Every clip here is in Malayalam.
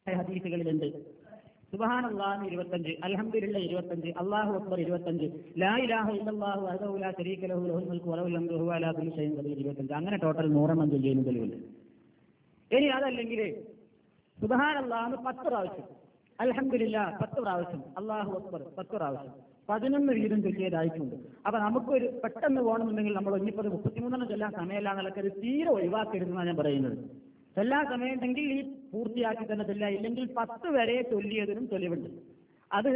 ഹദീസുകളിലുണ്ട് സുബഹാനല്ലാഹ് ഇരുപത്തഞ്ച് അൽഹംദുലില്ല ഇരുപത്തഞ്ച് അള്ളാഹു അക്ബർ ഇരുപത്തഞ്ച് ലാ ഇലാഹ ഇല്ലല്ലാഹു വഹദഹു ലാ ശരീക ലഹു ലഹുൽ മുൽക്കു വലഹുൽ ഹംദു വഹുവ അലാ കുല്ലി ഷൈഇൻ ഖദീർ ഇരുപത്തഞ്ച് അങ്ങനെ ടോട്ടൽ നൂറെണ്ണം ചൊല്ലിയതിന് തെളിവുണ്ട് ഇനി അതല്ലെങ്കിൽ സുബഹാനല്ലാഹ് പത്ത് പ്രാവശ്യം അൽഹംദുലില്ല പത്ത് പ്രാവശ്യം അള്ളാഹു അക്ബർ പത്ത് പ്രാവശ്യം പതിനൊന്ന് വീതം ചൊല്ലിയതായിട്ടുണ്ട് അപ്പൊ നമുക്കൊരു പെട്ടെന്ന് പോകണമെന്നുണ്ടെങ്കിൽ നമ്മൾ ഒന്നിപ്പത് മുപ്പത്തിമൂന്നെണ്ണം ചൊല്ലാൻ സമയമില്ല എന്നുള്ളൊക്കെ ഒരു തീരെ ഒഴിവാക്കരുതെന്നാണ് ഞാൻ പറയുന്നത് ചൊല്ലാൻ സമയമുണ്ടെങ്കിൽ ഈ പൂർത്തിയാക്കി തന്നെ ചൊല്ല ഇല്ലെങ്കിൽ പത്ത് വരെ ചൊല്ലിയതിനും തെളിവുണ്ട് അത്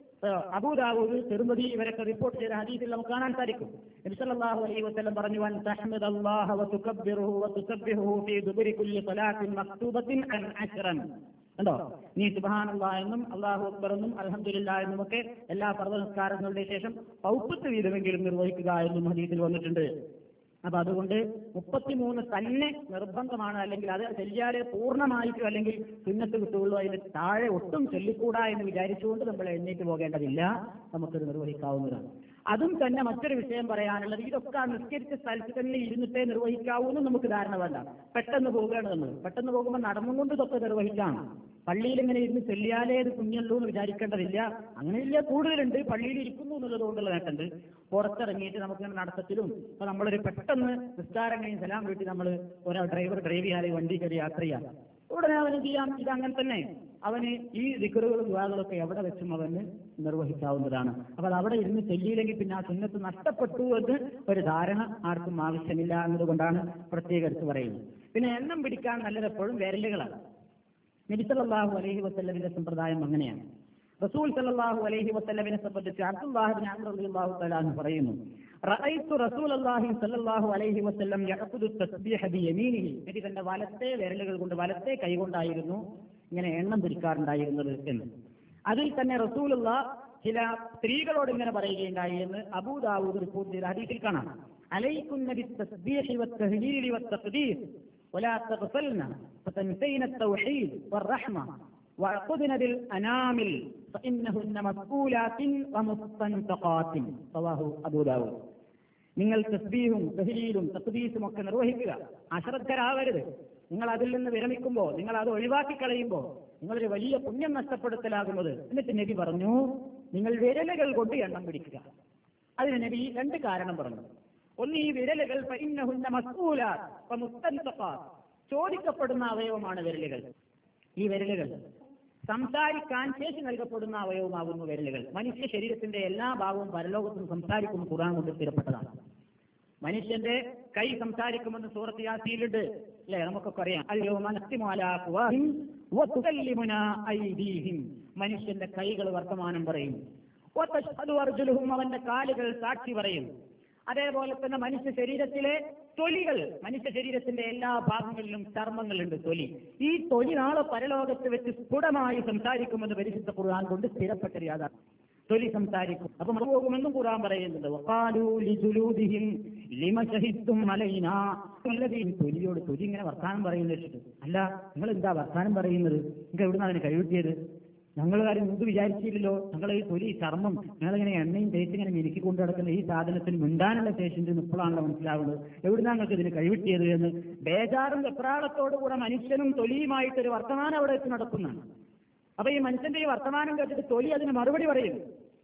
അബൂദാവൂദ് തിരുമതി ഇവരൊക്കെ റിപ്പോർട്ട് ചെയ്ത ഹദീസിൽ നമുക്ക് കാണാൻ സാധിക്കും നബിസല്ലല്ലാഹു അലൈഹി വസല്ലം പറഞ്ഞു വൻ തഹ്മിദല്ലാഹ വ തുകബ്ബിറുഹു വ തുസബ്ബിഹുഹു ഫീ ദുബരി കുല്ലി സ്വലാത്തിൻ മക്തൂബത്തിൻ അൻ അശ്റൻ കണ്ടോ നീ സുബഹാനല്ലാ എന്നും അള്ളാഹു അക്ബർ എന്നും അൽഹംദുലില്ല എന്നും ഒക്കെ എല്ലാ പർവ്വ നിസ്കാരങ്ങളുടെ ശേഷം പൗപ്പത്ത് വീതമെങ്കിലും നിർവഹിക്കുക എന്നും ഹദീസിൽ വന്നിട്ടുണ്ട് അപ്പൊ അതുകൊണ്ട് മുപ്പത്തിമൂന്ന് തന്നെ നിർബന്ധമാണ് അല്ലെങ്കിൽ അത് ചെല്ലിയാലേ പൂർണ്ണമായിട്ടും അല്ലെങ്കിൽ സുന്നത്ത് കിട്ടുകയുള്ളൂ അതിന് താഴെ ഒട്ടും ചൊല്ലിക്കൂടാ എന്ന് വിചാരിച്ചുകൊണ്ട് നമ്മൾ എണ്ണീറ്റ് പോകേണ്ടതില്ല നമുക്കത് നിർവഹിക്കാവുന്നതാണ് അതും തന്നെ മറ്റൊരു വിഷയം പറയാനുള്ളത് ഇതൊക്കെ ആ നിസ്കരിച്ച സ്ഥലത്ത് തന്നെ ഇരുന്നിട്ടേ നിർവഹിക്കാവൂ എന്ന് നമുക്ക് ധാരണ വേണ്ട പെട്ടെന്ന് പോവുകയാണ് നമ്മൾ പെട്ടെന്ന് പോകുമ്പോൾ നടന്നുകൊണ്ട് ഇതൊക്കെ നിർവഹിക്കാം പള്ളിയിൽ ഇങ്ങനെ ഇരുന്ന് ചെല്ലിയാലേ ഇത് കുഞ്ഞുള്ളൂ എന്ന് വിചാരിക്കേണ്ടതില്ല അങ്ങനെയില്ല കൂടുതലുണ്ട് പള്ളിയിൽ ഇരിക്കുന്നു എന്നുള്ളത് കൊണ്ടുള്ള നേട്ടമുണ്ട് പുറത്തിറങ്ങിയിട്ട് നമുക്കിങ്ങനെ നടത്തത്തിലും ഇപ്പൊ നമ്മളൊരു പെട്ടെന്ന് നിസ്കാരം കഴിഞ്ഞ് സലാം വീട്ടിൽ നമ്മൾ ഒരാൾ ഡ്രൈവർ ഡ്രൈവ് ചെയ്യാതെ വണ്ടി കയറി യാത്ര ചെയ്യാം ഉടനെ അവന് ചെയ്യാം ഇത് അങ്ങനെ തന്നെ അവന് ഈ ദിക്കറുകളും ദുവാകളൊക്കെ എവിടെ വെച്ചും അവന് നിർവഹിക്കാവുന്നതാണ് അപ്പോൾ അത് അവിടെ ഇരുന്ന് ചെല്ലിയില്ലെങ്കിൽ പിന്നെ ആ സുന്നത്ത് നഷ്ടപ്പെട്ടു എന്ന് ഒരു ധാരണ ആർക്കും ആവശ്യമില്ല എന്നതുകൊണ്ടാണ് പ്രത്യേക എടുത്ത് പറയുന്നത് പിന്നെ എണ്ണം പിടിക്കാൻ നല്ലത് എപ്പോഴും വിരലുകളാണ് നബിസല്ലാഹു അലൈഹി വസ്ല്ലമിന്റെ സമ്പ്രദായം അങ്ങനെയാണ് റസൂൽ സല്ലല്ലാഹു അലൈഹി വസല്ലമിനെ സംബന്ധിച്ച് അബ്ദുല്ലാഹിബ്നു അംർ റളിയല്ലാഹു തആല അൻഹു പറയുന്നു റഅയ്തു റസൂലല്ലാഹി സല്ലല്ലാഹു അലൈഹി വസല്ലം യഅഖുദു തസ്ബീഹ ബിയമീനിഹി നബി തന്റെ വലത്തെ വിരലുകൾ കൊണ്ട് വലത്തെ കൈ കൊണ്ടായിരുന്നു ഇങ്ങനെ എണ്ണം പിടിക്കാറുണ്ടായിരുന്നത് എന്ന് അതിൽ തന്നെ റസൂലുള്ള ചില സ്ത്രീകളോട് ഇങ്ങനെ പറയുകയുണ്ടായി എന്ന് അബൂദാവൂദ് റിപ്പോർട്ട് ചെയ്ത ഹദീസിൽ കാണാം അലൈക്കുന്ന ബിത്തസ്ബീഹി വത്തഹ്ലീലി വത്തഖ്ദീസ് ولا تغفلن فتنسين التوحيد والرحمة وعقدن بالأنامل فإنهن مسؤولات ومستنطقات رواه أبو داود നിങ്ങൾ തസ്ബീഹും തഹ്ലീലും തസ്ബീസും ഒക്കെ നിർവഹിക്കുക അശ്രദ്ധരാവരുത് നിങ്ങൾ അതിൽ നിന്ന് വിരമിക്കുമ്പോൾ നിങ്ങൾ അത് ഒഴിവാക്കി കളയുമ്പോൾ നിങ്ങളൊരു വലിയ പുണ്യം നഷ്ടപ്പെടുത്തലാകുന്നത് എന്നിട്ട് നബി പറഞ്ഞു നിങ്ങൾ വിരലുകൾ കൊണ്ട് എണ്ണം പിടിക്കുക അതിന് നബി രണ്ട് കാരണം പറഞ്ഞു ഒന്ന് ഈ വിരലുകൾ ഫഇന്നഹുന്ന മസ്ഊലാത്ത് വമുസ്തൻതഖാത്ത്. ചോദിക്കപ്പെടുന്ന അവയവമാണ് വിരലുകൾ ഈ വിരലുകൾ സംസാരിക്കാൻ ശേഷി നൽകപ്പെടുന്ന അവയവമാകുന്നു വിരലുകൾ മനുഷ്യ ശരീരത്തിന്റെ എല്ലാ ഭാഗവും പരലോകത്തും സംസാരിക്കുന്ന ഖുർആൻ കൊണ്ട് സ്ഥിരപ്പെട്ടതാണ് മനുഷ്യന്റെ കൈ സംസാരിക്കുമെന്ന് സൂറത്ത് യാസിയിലുണ്ട് അല്ലെ നമുക്കൊക്കെ അറിയാം അയ്യോ മനസ്സിമാലാക്കുവാഹിം മനുഷ്യന്റെ കൈകൾ വർത്തമാനം പറയും വതശ്ഹദു അർജുലുഹും അവന്റെ കാലുകൾ സാക്ഷി പറയും അതേപോലെ തന്നെ മനുഷ്യ ശരീരത്തിലെ തൊലികൾ മനുഷ്യ ശരീരത്തിന്റെ എല്ലാ ഭാഗങ്ങളിലും ചർമ്മങ്ങളുണ്ട് തൊലി ഈ തൊലി നാളെ പരലോകത്ത് വെച്ച് സ്ഫുടമായി സംസാരിക്കുമെന്ന് പരിശുദ്ധ ഖുർആൻ കൊണ്ട് സ്ഥിരപ്പെട്ട യാഥാർത്ഥ്യം തൊലി സംസാരിക്കും അപ്പൊ നമ്മൾ പോകുമെന്നും ഖുർആൻ പറയുന്നുണ്ട് വഖാലൂ ലിജുലൂദിഹിം ലിമ ശഹിദ്തും അലൈനാ അല്ലദീൻ തൊലിയോട് തൊലി ഇങ്ങനെ വർത്താനം പറയുന്നത് വെച്ചിട്ട് അല്ല നിങ്ങൾ എന്താ വർത്താനം പറയുന്നത് നിങ്ങൾക്ക് എവിടുന്ന അതിന് കഴിവിട്ടിയത് ഞങ്ങൾ കാര്യം മുമ്പ് വിചാരിച്ചില്ലല്ലോ ഞങ്ങൾ ഈ തൊലി ചർമ്മം ഞങ്ങളിങ്ങനെ എണ്ണയും തേച്ച് ഇങ്ങനെ മിനുക്കി കൊണ്ടു നടക്കുന്ന ഈ സാധനത്തിന് മിണ്ടാനുള്ള ശേഷിന്റെ ഇപ്പോഴാണല്ലോ മനസ്സിലാവുന്നത് എവിടുന്നാ നിങ്ങൾക്ക് ഇതിന് കഴിവിട്ടിയത് എന്ന് ബേജാറും വെപ്രാളത്തോടു കൂടെ മനുഷ്യനും തൊലിയുമായിട്ട് ഒരു വർത്തമാനം അവിടെ വെച്ച് നടത്തുന്നതാണ് അപ്പൊ ഈ മനുഷ്യന്റെ ഈ വർത്തമാനം കേട്ടിട്ട് തൊലി അതിന് മറുപടി പറയും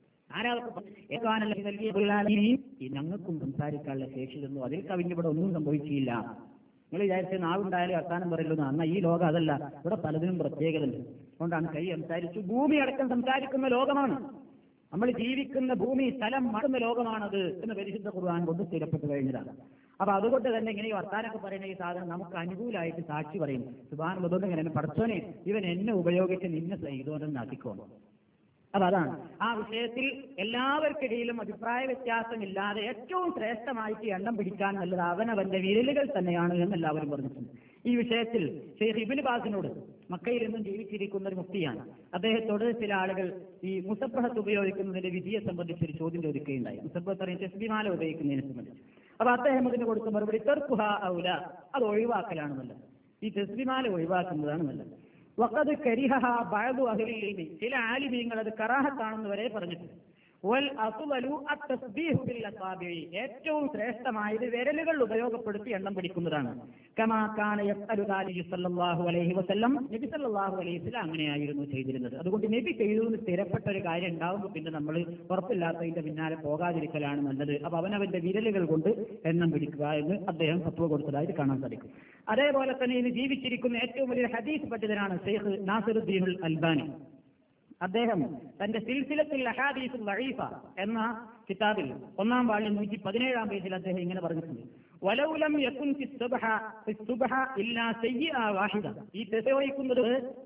ഈ ഞങ്ങൾക്കും സംസാരിക്കാനുള്ള ശേഷി തന്നു അതിൽ കവിഞ്ഞ് ഇവിടെ ഒന്നും സംഭവിച്ചില്ല നിങ്ങൾ വിചാരിച്ച നാവുണ്ടായാലും വർത്താനം പറയല്ലോ അന്ന ഈ ലോകം അതല്ല ഇവിടെ പലതിനും പ്രത്യേകത ഉണ്ട് അതുകൊണ്ടാണ് കൈ സംസാരിച്ചു ഭൂമി അടക്കം സംസാരിക്കുന്ന ലോകമാണ് നമ്മൾ ജീവിക്കുന്ന ഭൂമി സ്ഥലം മറന്ന ലോകമാണത് എന്ന് പരിശുദ്ധ ഖുർആൻ കൊണ്ട് സ്ഥിരപ്പെട്ട് കഴിഞ്ഞതാണ് അപ്പൊ അതുകൊണ്ട് തന്നെ ഇങ്ങനെ ഈ വർത്താനൊക്കെ പറയുന്ന ഈ സാധനം നമുക്ക് അനുകൂലമായിട്ട് സാക്ഷി പറയും സുബാൻ അതുകൊണ്ട് ഇങ്ങനെ പഠിച്ചോനെ ഇവൻ എന്നെ ഉപയോഗിച്ച് നിന്നെ ഇതുകൊണ്ടൊന്ന് നദിക്കോണം അപ്പൊ അതാണ് ആ വിഷയത്തിൽ എല്ലാവർക്കിടയിലും അഭിപ്രായ വ്യത്യാസമില്ലാതെ ഏറ്റവും ശ്രേഷ്ഠമായിട്ട് എണ്ണം പിടിക്കാൻ നല്ലത് അവനവന്റെ വിരലുകൾ തന്നെയാണ് എന്ന് എല്ലാവരും പറഞ്ഞിട്ടുണ്ട് ഈ വിഷയത്തിൽ ഷെയ്ഖ് ഇബിൻ ബാസിനോട് മക്കയിൽ നിന്നും ജീവിച്ചിരിക്കുന്ന ഒരു മുക്തിയാണ് അദ്ദേഹത്തോട് ചില ആളുകൾ ഈ മുസബ്ബഹത്ത് ഉപയോഗിക്കുന്നതിന്റെ വിധിയെ സംബന്ധിച്ച് ഒരു ചോദ്യം ചോദിക്കുകയുണ്ടായി മുസബ്ബത്ത് അറിയാൻ തെസ്ബിമാല ഉപയോഗിക്കുന്നതിനെ സംബന്ധിച്ച് അപ്പൊ അദ്ദേഹം അതിന് കൊടുത്ത മറുപടി തെർക്കുഹ ഔല അത് ഒഴിവാക്കലാണ് നല്ലത് ഈ തെസ്ബിമാല ഒഴിവാക്കുന്നതാണ് നല്ലത് വക്കത് കരിഹ ബഴതു അഹലിൽ ചില ആലിമീങ്ങൾ അത് കറാഹത്താണെന്ന് വരെ പറഞ്ഞിട്ടുണ്ട് വൽ അഫ്ളലു അത്തസ്ബീഹു ബിൽ അസാബിഇ ഏറ്റവും ശ്രേഷ്ഠമായത് വിരലുകൾ ഉപയോഗപ്പെടുത്തി എണ്ണം പിടിക്കുന്നതാണ് കമാ കാന യഫ്അലു ദാലിക സല്ലല്ലാഹു അലൈഹി വസല്ലം നബി സല്ലല്ലാഹു അലൈഹി വസല്ലം അങ്ങനെയായിരുന്നു ചെയ്തിരുന്നത് അതുകൊണ്ട് നബി ചെയ്തതിന് സ്ഥിരപ്പെട്ട ഒരു കാര്യം ഉണ്ടാവുമ്പോൾ പിന്നെ നമ്മൾ ഉറപ്പില്ലാത്തതിന്റെ പിന്നാലെ പോകാതിരിക്കലാണ് നല്ലത് അപ്പൊ അവനവന്റെ വിരലുകൾ കൊണ്ട് എണ്ണം പിടിക്കുക എന്ന് അദ്ദേഹം തത്വ കൊടുത്തതായിട്ട് കാണാൻ സാധിക്കും അതേപോലെ തന്നെ ഇന്ന് ജീവിച്ചിരിക്കുന്ന ഏറ്റവും വലിയ ഹദീസ് പണ്ഡിതനാണ് ഷെയ്ഖ് നാസിറുദ്ദീനുൽ അൽബാനി അദ്ദേഹം തന്റെ സിൽസിലത്തിൽ അഹാദീസുൽ ലഈഫ എന്ന കിതാബിൽ ഒന്നാം വാള്യം നൂറ്റി പതിനേഴാം പേജിൽ അദ്ദേഹം ഇങ്ങനെ പറഞ്ഞിട്ടുണ്ട് വലൗലം യക്കുൻ ഫി സുബ്ഹ ഫി സുബ്ഹ ഇല്ലാ സയ്യിഅ വാഹിദ ഈ തെസവഹിക്കുന്നത്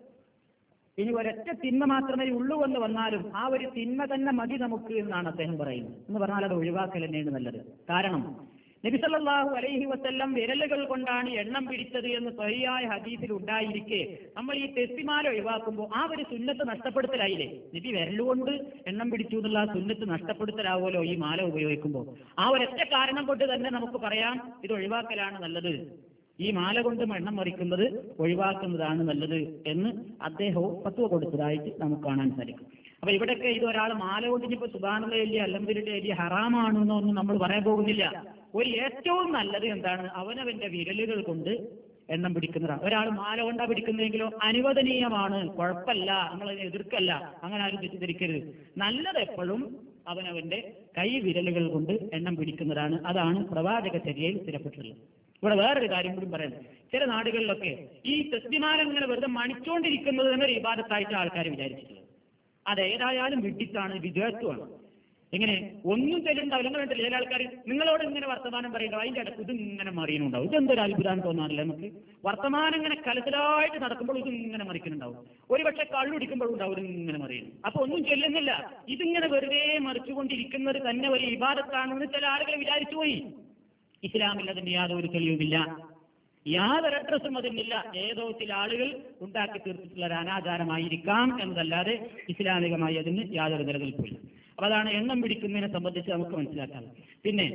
ഇനി ഒരൊറ്റ തിന്മ മാത്രമേ ഉള്ളൂ എന്ന് വന്നാലും ആ ഒരു തിന്മ തന്നെ മതി നമുക്ക് എന്നാണ് അദ്ദേഹം പറയുന്നത് എന്ന് പറഞ്ഞാൽ അത് ഒഴിവാക്കൽ തന്നെയാണ് നല്ലത് കാരണം നബി സല്ലല്ലാഹു അലൈഹി വസല്ലം വിരലുകൾ കൊണ്ടാണ് എണ്ണം പിടിച്ചത് എന്ന് സ്വഹിയായ ഹദീസിൽ ഉണ്ടായിരിക്കെ നമ്മൾ ഈ തെസ്സിമാല ഒഴിവാക്കുമ്പോൾ ആ ഒരു സുന്നത്ത് നഷ്ടപ്പെടുത്തലായില്ലേ നബി വിരലുകൊണ്ട് എണ്ണം പിടിച്ചു എന്നുള്ള ആ സുന്നത്ത് നഷ്ടപ്പെടുത്തലാവുമല്ലോ ഈ മാല ഉപയോഗിക്കുമ്പോൾ ആ ഒരൊറ്റ കാരണം കൊണ്ട് തന്നെ നമുക്ക് പറയാം ഇത് ഒഴിവാക്കലാണ് നല്ലത് ഈ മാല കൊണ്ട് എണ്ണം മറിക്കുന്നത് ഒഴിവാക്കുന്നതാണ് നല്ലത് എന്ന് അദ്ദേഹവും പത്വ കൊടുത്തതായിട്ട് നമുക്ക് കാണാൻ സാധിക്കും അപ്പൊ ഇവിടെയൊക്കെ ഇത് ഒരാൾ മാല കൊണ്ട് ഇനിയിപ്പോ സുബാനുള്ള വലിയ അല്ലംബിരുടെ വലിയ ഹറാമാണെന്നൊന്നും നമ്മൾ പറയാൻ പോകുന്നില്ല ഒരു ഏറ്റവും നല്ലത് എന്താണ് അവനവന്റെ വിരലുകൾ കൊണ്ട് എണ്ണം പിടിക്കുന്നതാണ് ഒരാൾ മാല കൊണ്ടാ പിടിക്കുന്നതെങ്കിലോ അനുവദനീയമാണ് കുഴപ്പമില്ല നമ്മൾ അതിനെ എതിർക്കല്ല അങ്ങനെ ആരും തെറ്റിദ്ധരിക്കരുത് നല്ലത് എപ്പോഴും അവനവന്റെ കൈ വിരലുകൾ കൊണ്ട് എണ്ണം പിടിക്കുന്നതാണ് അതാണ് പ്രവാചക ചര്യയിൽ സ്ഥിരപ്പെട്ടിട്ടുള്ളത് ഇവിടെ വേറൊരു കാര്യം കൂടി പറയാം ചില നാടുകളിലൊക്കെ ഈ തസ്തിമാനം ഇങ്ങനെ വെറുതെ മണിച്ചുകൊണ്ടിരിക്കുന്നത് തന്നെ ഒരു ഇബാദത്തായിട്ട് ആൾക്കാർ വിചാരിച്ചിട്ടുള്ളത് അത് ഏതായാലും വിഡിത്താണ് വിദ്വേഷമാണ് എങ്ങനെ ഒന്നും ചെല്ലുണ്ടാവില്ല നിങ്ങൾ കണ്ടില്ല ചില ആൾക്കാർ നിങ്ങളോട് ഇങ്ങനെ വർത്തമാനം പറയുന്നുണ്ടാവും അതിന്റെ ഇടയ്ക്ക് ഇത് ഇങ്ങനെ മറിയുന്നുണ്ടാവും ഇതെന്തൊരു അത്ഭുതം തോന്നാറില്ല നമുക്ക് വർത്തമാനം ഇങ്ങനെ കലത്തിലായിട്ട് നടക്കുമ്പോൾ ഇത് ഇങ്ങനെ മറിക്കുന്നുണ്ടാവും ഒരു പക്ഷെ കള്ളുടിക്കുമ്പോഴും ഉണ്ടാവും ഇത് ഇങ്ങനെ മറിയുന്നു അപ്പൊ ഒന്നും ചെല്ലുന്നില്ല ഇതിങ്ങനെ വെറുതെ മറിച്ചുകൊണ്ടിരിക്കുന്നത് തന്നെ ഒരു ഇബാദത്താണെന്ന് ചില ആളുകൾ വിചാരിച്ചു പോയി ഇസ്ലാമിൽ അതിന് യാതൊരു തെളിവുമില്ല യാതൊരു അഡ്രസ്സും അതിനില്ല ഏതോ ചില ആളുകൾ ഉണ്ടാക്കി തീർത്തിട്ടുള്ള ഒരു അനാചാരമായിരിക്കാം എന്നതല്ലാതെ ഇസ്ലാമികമായി അതിന് യാതൊരു നിലനിൽപ്പില്ല അപ്പൊ അതാണ് എണ്ണം പിടിക്കുന്നതിനെ സംബന്ധിച്ച് നമുക്ക് മനസ്സിലാക്കാം പിന്നെ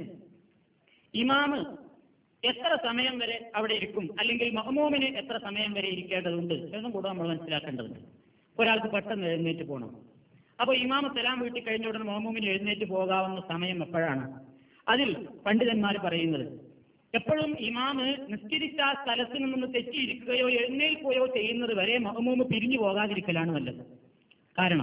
ഇമാമ് എത്ര സമയം വരെ അവിടെ ഇരിക്കും അല്ലെങ്കിൽ മഹമൂമിന് എത്ര സമയം വരെ ഇരിക്കേണ്ടതുണ്ട് എന്നും കൂടെ നമ്മൾ മനസ്സിലാക്കേണ്ടതുണ്ട് ഒരാൾക്ക് പെട്ടെന്ന് എഴുന്നേറ്റ് പോകണം അപ്പോൾ ഇമാമ സലാം വീട്ടിൽ കഴിഞ്ഞ ഉടനെ മഹമൂമിന് എഴുന്നേറ്റ് പോകാവുന്ന സമയം എപ്പോഴാണ് അതിൽ പണ്ഡിതന്മാർ പറയുന്നത് എപ്പോഴും ഇമാമ് നിസ്കരിച്ച ആ സ്ഥലത്ത് നിന്ന് തെറ്റിയിരിക്കുകയോ എഴുന്നേൽക്കുകയോ ചെയ്യുന്നത് വരെ മഹമൂമ് പിരിഞ്ഞു പോകാതിരിക്കലാണ് നല്ലത് കാരണം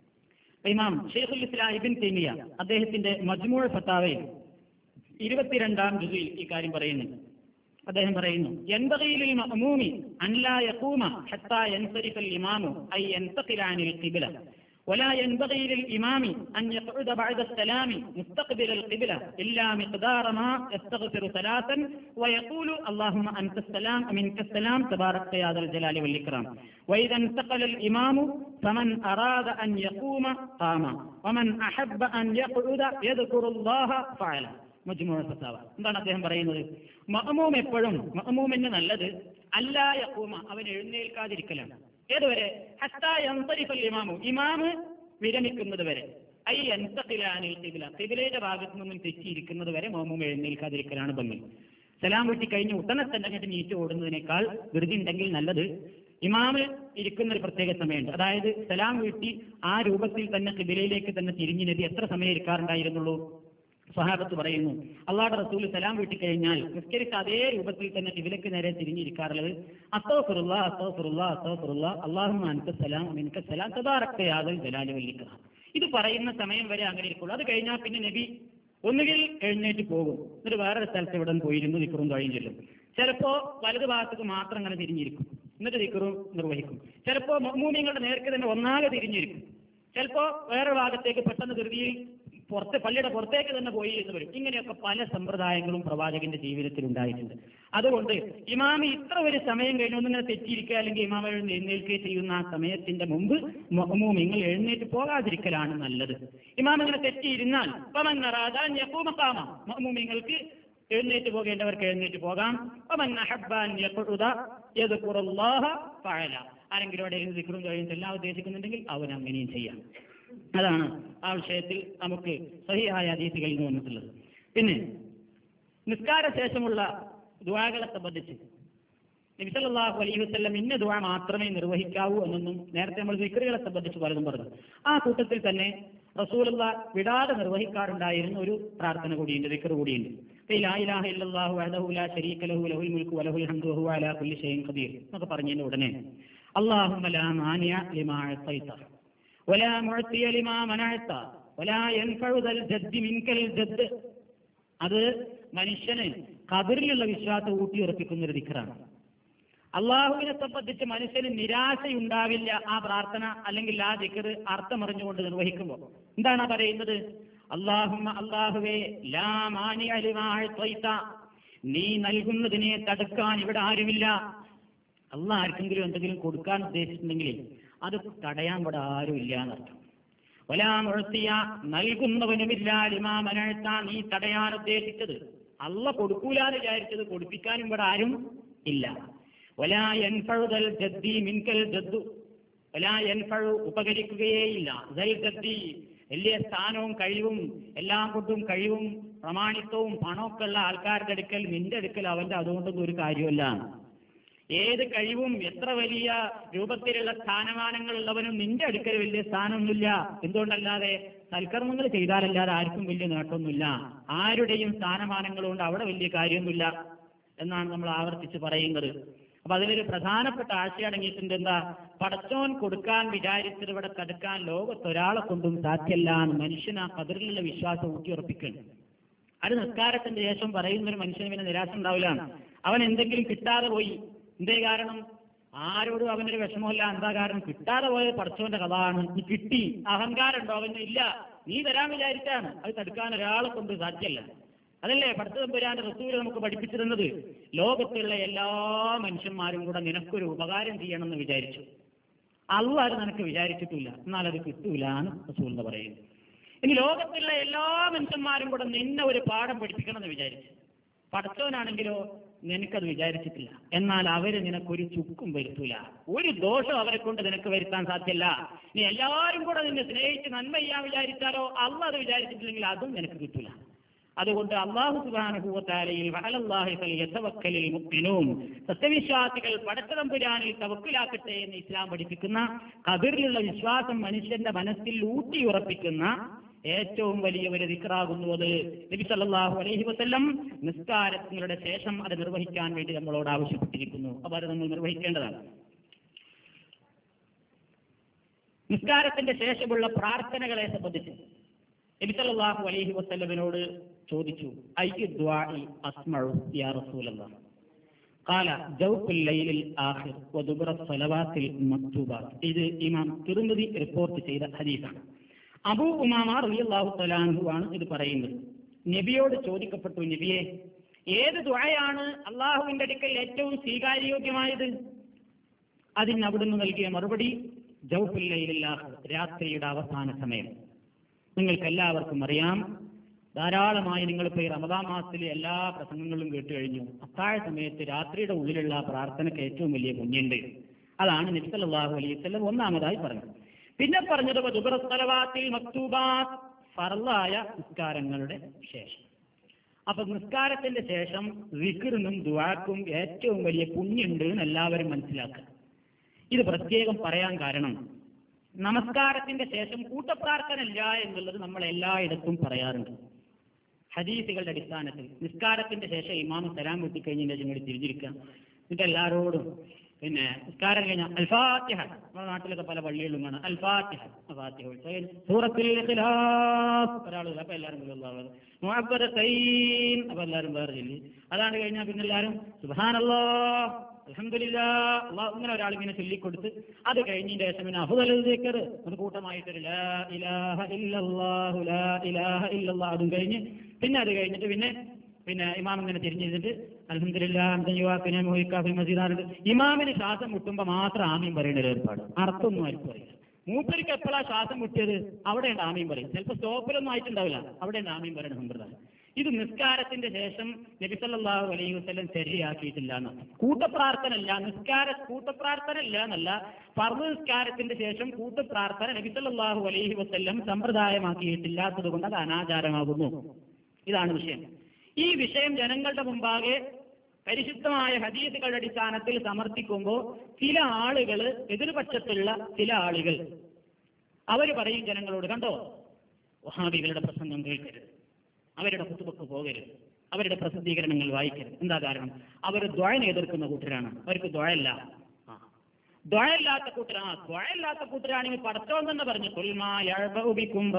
ഇമാം ഷെയ്ഖുൽ ഇസ്ലാം ഇബിൻ തൈമിയ അദ്ദേഹത്തിന്റെ മജ്മൂഴ ഫത്താവയിൽ ഇരുപത്തിരണ്ടാം ജുസിൽ ഈ കാര്യം പറയുന്നുണ്ട് അദ്ദേഹം പറയുന്നു എൻബകയിലിൽ മഅമൂമി അൻലാ യഖൂമ ഹത്താ യൻസരിഫൽ ഇമാമു ഐ യൻതഖിലാനിൽ ഖിബ്ല ولا ينبغي للإمام أن يقعد بعد السلام مستقبل القبلة إلا مقدار ما يستغفر ثلاثا ويقول اللهم أنت السلام منك السلام تبارك يا ذا الجلال والإكرام وإذا انتقل الإمام فمن أراد أن يقوم قام ومن أحب أن يقعد يذكر الله فعل മജ്മൂഴ ഫത്താവ എന്താണ് അദ്ദേഹം പറയുന്നത് മഹമൂം എപ്പോഴും മഹമൂമിന് നല്ലത് അല്ലാ യക്കൂമ അവൻ എഴുന്നേൽക്കാതിരിക്കലാണ് ഏതുവരെ ഹത്താ യൻസരിഫൽ ഇമാമു ഇമാമ് വിരമിക്കുന്നത് വരെ ഐ എൻതഖിലാനിൽ ഖിബ്ല ഖിബ്ലയുടെ ഭാഗത്ത് നിന്നും തെറ്റിയിരിക്കുന്നത് വരെ മഹമൂം എഴുന്നേൽക്കാതിരിക്കലാണ് ഭംഗി സലാം വീട്ടി കഴിഞ്ഞ് ഉടനെ തന്നെ അങ്ങോട്ട് നീറ്റ് ഓടുന്നതിനേക്കാൾ ധൃതി ഉണ്ടെങ്കിൽ നല്ലത് ഇമാമ് ഇരിക്കുന്ന ഒരു പ്രത്യേക സമയമുണ്ട് അതായത് സലാം വീട്ടി ആ രൂപത്തിൽ തന്നെ ഖിബിലയിലേക്ക് തന്നെ തിരിഞ്ഞു നബി എത്ര സമയം ഇരിക്കാറുണ്ടായിരുന്നുള്ളൂ സ്വഹാബത്ത് പറയുന്നു അള്ളാഹുടെ റസൂൽ സലാം വീട്ടിൽ കഴിഞ്ഞാൽ നിസ്കരിച്ച അതേ രൂപത്തിൽ തന്നെ കിബിലക്ക് നേരെ തിരിഞ്ഞിരിക്കാറുള്ളത് അസ്തോഫുറുള്ള അസ്തോഫുറുള്ള അസ്തോഫുറുള്ള അള്ളാഹു അനക്ക് സലാം മിനക്ക് സലാം തദാറക്കയാതൽ ജലാലി വല്ലിക്ക ഇത് പറയുന്ന സമയം വരെ അങ്ങനെ ഇരിക്കുള്ളൂ അത് കഴിഞ്ഞാൽ പിന്നെ നബി ഒന്നുകിൽ എഴുന്നേറ്റ് പോകും എന്നിട്ട് വേറൊരു സ്ഥലത്ത് ഇവിടെ പോയിരുന്നു നിക്കറും കഴിയും ചെല്ലും ചിലപ്പോ വലതു ഭാഗത്തേക്ക് മാത്രം അങ്ങനെ തിരിഞ്ഞിരിക്കും എന്നിട്ട് നിക്കറും നിർവഹിക്കും ചിലപ്പോ മൂമിങ്ങളുടെ നേർക്ക് തന്നെ ഒന്നാകെ തിരിഞ്ഞിരിക്കും ചിലപ്പോ വേറെ ഭാഗത്തേക്ക് പെട്ടെന്ന് ധൃതിയിൽ പുറത്ത് പള്ളിയുടെ പുറത്തേക്ക് തന്നെ പോയി എന്ന് വരും ഇങ്ങനെയൊക്കെ പല സമ്പ്രദായങ്ങളും പ്രവാചകന്റെ ജീവിതത്തിൽ ഉണ്ടായിട്ടുണ്ട് അതുകൊണ്ട് ഇമാമി ഇത്ര ഒരു സമയം കഴിഞ്ഞ് ഒന്നിങ്ങനെ തെറ്റിയിരിക്കുക അല്ലെങ്കിൽ ഇമാമ എഴുന്ന് എഴുന്നേൽക്കുകയോ ചെയ്യുന്ന ആ സമയത്തിന്റെ മുമ്പ് നിങ്ങൾ എഴുന്നേറ്റ് പോകാതിരിക്കലാണ് നല്ലത് ഇമാം ഇങ്ങനെ തെറ്റിയിരുന്നാൽ മഹമൂമിങ്ങൾക്ക് എഴുന്നേറ്റ് പോകേണ്ടവർക്ക് എഴുന്നേറ്റ് പോകാം ആരെങ്കിലും അവിടെ ഇരുന്ന് ദിക്റും കഴിയും എല്ലാം ഉദ്ദേശിക്കുന്നുണ്ടെങ്കിൽ അവൻ അങ്ങനെയും ചെയ്യാം അതാണ് ആ വിഷയത്തിൽ നമുക്ക് സഹിയായ അതീതികളിൽ നിന്ന് വന്നിട്ടുള്ളത് പിന്നെ നിസ്കാര ശേഷമുള്ള ദുവാകളെ സംബന്ധിച്ച് നബിസല്ലാഹു അലൈഹി വസ്ല്ലം ഇന്ന ദുവ മാത്രമേ നിർവഹിക്കാവൂ എന്നൊന്നും നേരത്തെ നമ്മൾ വിക്രികളെ സംബന്ധിച്ച് പലതും പറഞ്ഞു ആ കൂട്ടത്തിൽ തന്നെ റസൂലുള്ള വിടാതെ നിർവഹിക്കാറുണ്ടായിരുന്ന ഒരു പ്രാർത്ഥന കൂടിയുണ്ട് ദിക്കർ കൂടിയുണ്ട് ഈ ലാ ഇലാഹ ഇല്ലല്ലാഹു വഹ്ദഹു ലാ ശരീക ലഹു ലഹുൽ മുൽക്കു വലഹുൽ ഹംദു വഹുവ അലാ കുല്ലി ഷൈഇൻ ഖദീർ എന്നൊക്കെ പറഞ്ഞതിന്റെ ഉടനെ അല്ലാഹുമ്മ ലാ മാനിയ ലിമാ അഅതൈത വലാ മുഅ്തിയ ലിമാ മനഅത വലാ യൻഫഉ ദൽ ജദ്ദി മിൻകൽ ജദ്ദ് അത് മനുഷ്യന് കബറിലുള്ള വിശ്വാസം ഊട്ടിയുറപ്പിക്കുന്ന ഒരു ദിക്കറാണ് അള്ളാഹുവിനെ സംബന്ധിച്ച് മനുഷ്യന് നിരാശയുണ്ടാവില്ല ആ പ്രാർത്ഥന അല്ലെങ്കിൽ ആ ദിക്കർ അർത്ഥമറിഞ്ഞുകൊണ്ട് നിർവഹിക്കുമ്പോൾ എന്താണ് ആ പറയുന്നത് അള്ളാഹുമ്മ അള്ളാഹുവേ ലാ മാനി അലിമാഴ്ത്ത നീ നൽകുന്നതിനെ തടുക്കാൻ ഇവിടെ ആരുമില്ല അള്ളാഹ് ആർക്കെങ്കിലും എന്തെങ്കിലും കൊടുക്കാൻ ഉദ്ദേശിച്ചിട്ടുണ്ടെങ്കിൽ അത് തടയാൻ ഇവിടെ ആരുമില്ല എന്നർത്ഥം ഒലാമുഴത്തിയ നൽകുന്നവനുമില്ല ലിമാമനഴ്ത്ത നീ തടയാൻ ഉദ്ദേശിച്ചത് അല്ല കൊടുക്കൂലാന്ന് വിചാരിച്ചത് കൊടുപ്പിക്കാനും ഇവിടെ ആരും ഇല്ല ഒലാ എൻഫഴുതൽ ജദ്ദി മിൻകൽ ജദ്ദു ഒലാ എൻഫഴു ഉപകരിക്കുകയേയില്ല ദൽ ജദ്ദി വലിയ സ്ഥാനവും കഴിവും എല്ലാം കൊണ്ടും കഴിവും പ്രമാണിത്വവും പണമൊക്കെ ഉള്ള ആൾക്കാരുടെ അടുക്കൽ നിന്റെ അടുക്കൽ അവന്റെ അതുകൊണ്ടൊന്നും ഒരു കാര്യമല്ല ഏത് കഴിവും എത്ര വലിയ രൂപത്തിലുള്ള സ്ഥാനമാനങ്ങൾ ഉള്ളവനും നിന്റെ അടുക്കൽ വലിയ സ്ഥാനമൊന്നുമില്ല എന്തുകൊണ്ടല്ലാതെ സൽക്കർമ്മങ്ങൾ ചെയ്താലല്ലാതെ ആർക്കും വലിയ നേട്ടമൊന്നുമില്ല ആരുടെയും സ്ഥാനമാനങ്ങൾ കൊണ്ട് അവിടെ വലിയ കാര്യമൊന്നുമില്ല എന്നാണ് നമ്മൾ ആവർത്തിച്ച് പറയുന്നത് അപ്പൊ അതിലൊരു പ്രധാനപ്പെട്ട ആശയം അടങ്ങിയിട്ടുണ്ട് എന്താ പടച്ചോൻ കൊടുക്കാൻ വിചാരിച്ചത് ഇവിടെ തടുക്കാൻ ലോകത്തൊരാളെ കൊണ്ടും സാധ്യല്ല എന്ന് മനുഷ്യൻ ആ കതിരിലുള്ള വിശ്വാസം ഊട്ടിയുറപ്പിക്കണം അത് നിസ്കാരത്തിന്റെ ശേഷം പറയുന്ന ഒരു മനുഷ്യന് പിന്നെ നിരാശ ഉണ്ടാവില്ല അവൻ എന്തെങ്കിലും കിട്ടാതെ പോയി എന്തേ കാരണം ആരോടും അവനൊരു വിഷമമില്ല എന്താ കാരണം കിട്ടാതെ പോയത് പടച്ചോന്റെ കഥാണ് നീ കിട്ടി അഹങ്കാരം ഉണ്ടോ അവന് ഇല്ല നീ തരാൻ വിചാരിച്ചാണ് അത് തടുക്കാൻ ഒരാളെ കൊണ്ട് സാധ്യല്ല അതല്ലേ പടത്തമ്പുരാന്റെ റസൂല് നമുക്ക് പഠിപ്പിച്ചു തന്നത് ലോകത്തുള്ള എല്ലാ മനുഷ്യന്മാരും കൂടെ നിനക്കൊരു ഉപകാരം ചെയ്യണമെന്ന് വിചാരിച്ചു അള്ളാഹ് അത് നിനക്ക് വിചാരിച്ചിട്ടില്ല എന്നാൽ അത് കിട്ടൂല എന്ന് റസൂൽ എന്ന് പറയുന്നു ഇനി ലോകത്തുള്ള എല്ലാ മനുഷ്യന്മാരും കൂടെ നിന്നെ ഒരു പാഠം പഠിപ്പിക്കണം എന്ന് വിചാരിച്ചു പടച്ചവനാണെങ്കിലോ നിനക്കത് വിചാരിച്ചിട്ടില്ല എന്നാൽ അവര് നിനക്കൊരു ചുക്കും വരുത്തൂല ഒരു ദോഷം അവരെ കൊണ്ട് നിനക്ക് വരുത്താൻ സാധ്യല്ല നീ എല്ലാവരും കൂടെ നിന്നെ സ്നേഹിച്ച് നന്മ ചെയ്യാൻ വിചാരിച്ചാലോ അല്ല അത് വിചാരിച്ചിട്ടില്ലെങ്കിൽ അതും നിനക്ക് കിട്ടൂല അതുകൊണ്ട് അള്ളാഹു സുബാനുഭൂവത്താലയിൽ വഹലല്ലാഹിൽ മുക്തിനും സത്യവിശ്വാസികൾ പടച്ചതമ്പുരാനിൽ തവക്കിലാക്കട്ടെ എന്ന് ഇസ്ലാം പഠിപ്പിക്കുന്ന കതിറിലുള്ള വിശ്വാസം മനുഷ്യന്റെ മനസ്സിൽ ഊട്ടിയുറപ്പിക്കുന്ന ഏറ്റവും വലിയ ഒരു ദിക്റാകുന്നു അത് നബി സല്ലല്ലാഹു അലൈഹി വസല്ലം നിസ്കാരങ്ങളുടെ ശേഷം അത് നിർവഹിക്കാൻ വേണ്ടി നമ്മളോട് ആവശ്യപ്പെട്ടിരിക്കുന്നു അപ്പൊ അത് നമ്മൾ നിർവഹിക്കേണ്ടതാണ് നിസ്കാരത്തിന്റെ ശേഷമുള്ള പ്രാർത്ഥനകളെ സംബന്ധിച്ച് നബി സല്ലല്ലാഹു അലൈഹി വസല്ലമിനോട് ചോദിച്ചു അയ്യു ദ്വാഇ അസ്മഉ യാ റസൂലല്ലാഹ് قال جوف الليل الآخر ودبر الصلوات المكتوبات ഇത് ഇമാം തിരുമതി റിപ്പോർട്ട് ചെയ്ത ഹദീസാണ് അബൂ ഉമാമ റളിയല്ലാഹു തആലാഹു ആണ് ഇത് പറയുന്നത് നബിയോട് ചോദിക്കപ്പെട്ടു നബിയെ ഏത് ദുആയാണ് അള്ളാഹുവിന്റെ അടുക്കൽ ഏറ്റവും സ്വീകാര്യോഗ്യമായത് അതിന് അവിടുന്ന് നൽകിയ മറുപടി ജൗഫുല്ലയിലാഹ് രാത്രിയുടെ അവസാന സമയം നിങ്ങൾക്ക് എല്ലാവർക്കും അറിയാം ധാരാളമായി നിങ്ങളിപ്പോൾ ഈ റമദാൻ മാസത്തിലെ എല്ലാ പ്രസംഗങ്ങളും കേട്ട് കഴിഞ്ഞു അത്താഴ സമയത്ത് രാത്രിയുടെ ഉള്ളിലുള്ള പ്രാർത്ഥനയ്ക്ക് ഏറ്റവും വലിയ പുണ്യുണ്ട് അതാണ് നബി സല്ലല്ലാഹു അലൈഹി വസല്ലം ഒന്നാമതായി പറഞ്ഞത് പിന്നെ പറഞ്ഞത് ദുബറസ്ഥലവാത്തിൽ മക്തൂബാത്ത് ഫർലായ നിസ്കാരങ്ങളുടെ ശേഷം അപ്പൊ നിസ്കാരത്തിന്റെ ശേഷം വിക്റിനും ദുവാക്കും ഏറ്റവും വലിയ പുണ്യുണ്ട് എന്ന് എല്ലാവരും മനസ്സിലാക്കുക ഇത് പ്രത്യേകം പറയാൻ കാരണം നമസ്കാരത്തിന്റെ ശേഷം കൂട്ടപ്രാർത്ഥന ഇല്ല എന്നുള്ളത് നമ്മൾ എല്ലായിടത്തും പറയാറുണ്ട് ഹദീസുകളുടെ അടിസ്ഥാനത്തിൽ നിസ്കാരത്തിന്റെ ശേഷം ഇമാമ് സലാം വെട്ടിക്കഴിഞ്ഞതിന്റെ ശേഷം ഇങ്ങോട്ട് തിരിഞ്ഞിരിക്കുക എന്നിട്ട് എല്ലാവരോടും പിന്നെ നിസ്കാരം കഴിഞ്ഞാൽ അൽഫാത്തിഹ നമ്മുടെ നാട്ടിലൊക്കെ പല പള്ളികളിലും കാണാം അൽഫാത്തിഹ ഫാത്തിഹ സൂറത്തിൽ ഇഖ്ലാസ് ഒരാൾ അപ്പൊ എല്ലാവരും മുഅബ്ബദത്തൈൻ അപ്പൊ എല്ലാവരും വേറെ ചൊല്ലി അതാണ് കഴിഞ്ഞാൽ പിന്നെ എല്ലാവരും സുബ്ഹാനല്ലാ അൽഹംദുലില്ലാ അള്ളാഹ് ഇങ്ങനെ ഒരാൾ ഇങ്ങനെ ചൊല്ലിക്കൊടുത്ത് അത് കഴിഞ്ഞതിന്റെ ശേഷം പിന്നെ അഫ്ദൽ ദിക്ർ ഒരു കൂട്ടമായിട്ടൊരു ലാ ഇലാഹ ഇല്ലല്ലാഹു ലാ ഇലാഹ ഇല്ലല്ലാഹ് അതും കഴിഞ്ഞ് പിന്നെ അത് കഴിഞ്ഞിട്ട് പിന്നെ പിന്നെ ഇമാം ഇങ്ങനെ തിരിഞ്ഞിരുന്നിട്ട് അലഹദില്ല മോഹിക്കാഫി മസീദാറുണ്ട് ഇമാമിന് ശ്വാസം മുട്ടുമ്പോ മാത്രം ആമീൻ പറയുന്ന ഒരു ഏർപ്പാട് അർത്ഥമൊന്നും ആർക്കും അറിയില്ല മൂപ്പർക്ക് എപ്പോഴാ ശ്വാസം മുട്ടിയത് അവിടെയുണ്ട് ആമീൻ പറയും ചിലപ്പോൾ സ്റ്റോപ്പിലൊന്നും ആയിട്ടുണ്ടാവില്ല അവിടെയുണ്ട് ആമീൻ പറയുന്ന സമ്പ്രദായം ഇത് നിസ്കാരത്തിന്റെ ശേഷം നബിസല്ലാഹു അലൈഹി വസ്ലം ശരിയാക്കിയിട്ടില്ല എന്ന് കൂട്ടപ്രാർത്ഥന അല്ല നിസ്കാര കൂട്ടപ്രാർത്ഥന ഇല്ല എന്നല്ല പർവ്വ നിസ്കാരത്തിന്റെ ശേഷം കൂട്ടപ്രാർത്ഥന നബിസല്ലാഹു അലൈഹി വസ്ലം സമ്പ്രദായമാക്കിയിട്ടില്ലാത്തത് കൊണ്ട് അത് അനാചാരമാകുന്നു ഇതാണ് വിഷയം ഈ വിഷയം ജനങ്ങളുടെ മുമ്പാകെ പരിശുദ്ധമായ ഹദീസുകളുടെ അടിസ്ഥാനത്തിൽ സമർത്ഥിക്കുമ്പോൾ ചില ആളുകൾ എതിർപക്ഷത്തുള്ള ചില ആളുകൾ അവർ പറയും ജനങ്ങളോട് കണ്ടോ വഹാബികളുടെ പ്രസംഗം കേൾക്കരുത് അവരുടെ കുത്തുബക്ക് പോകരുത് അവരുടെ പ്രസിദ്ധീകരണങ്ങൾ വായിക്കരുത് എന്താ കാരണം അവർ ദ്വയനെ എതിർക്കുന്ന കൂട്ടരാണ് അവർക്ക് ദ്വയല്ല ദ്വയല്ലാത്ത കൂട്ടരാ ദ്വയല്ലാത്ത കൂട്ടരാണെങ്കിൽ പടച്ചോൻ തന്നെ പറഞ്ഞു കൊൽമാക്കും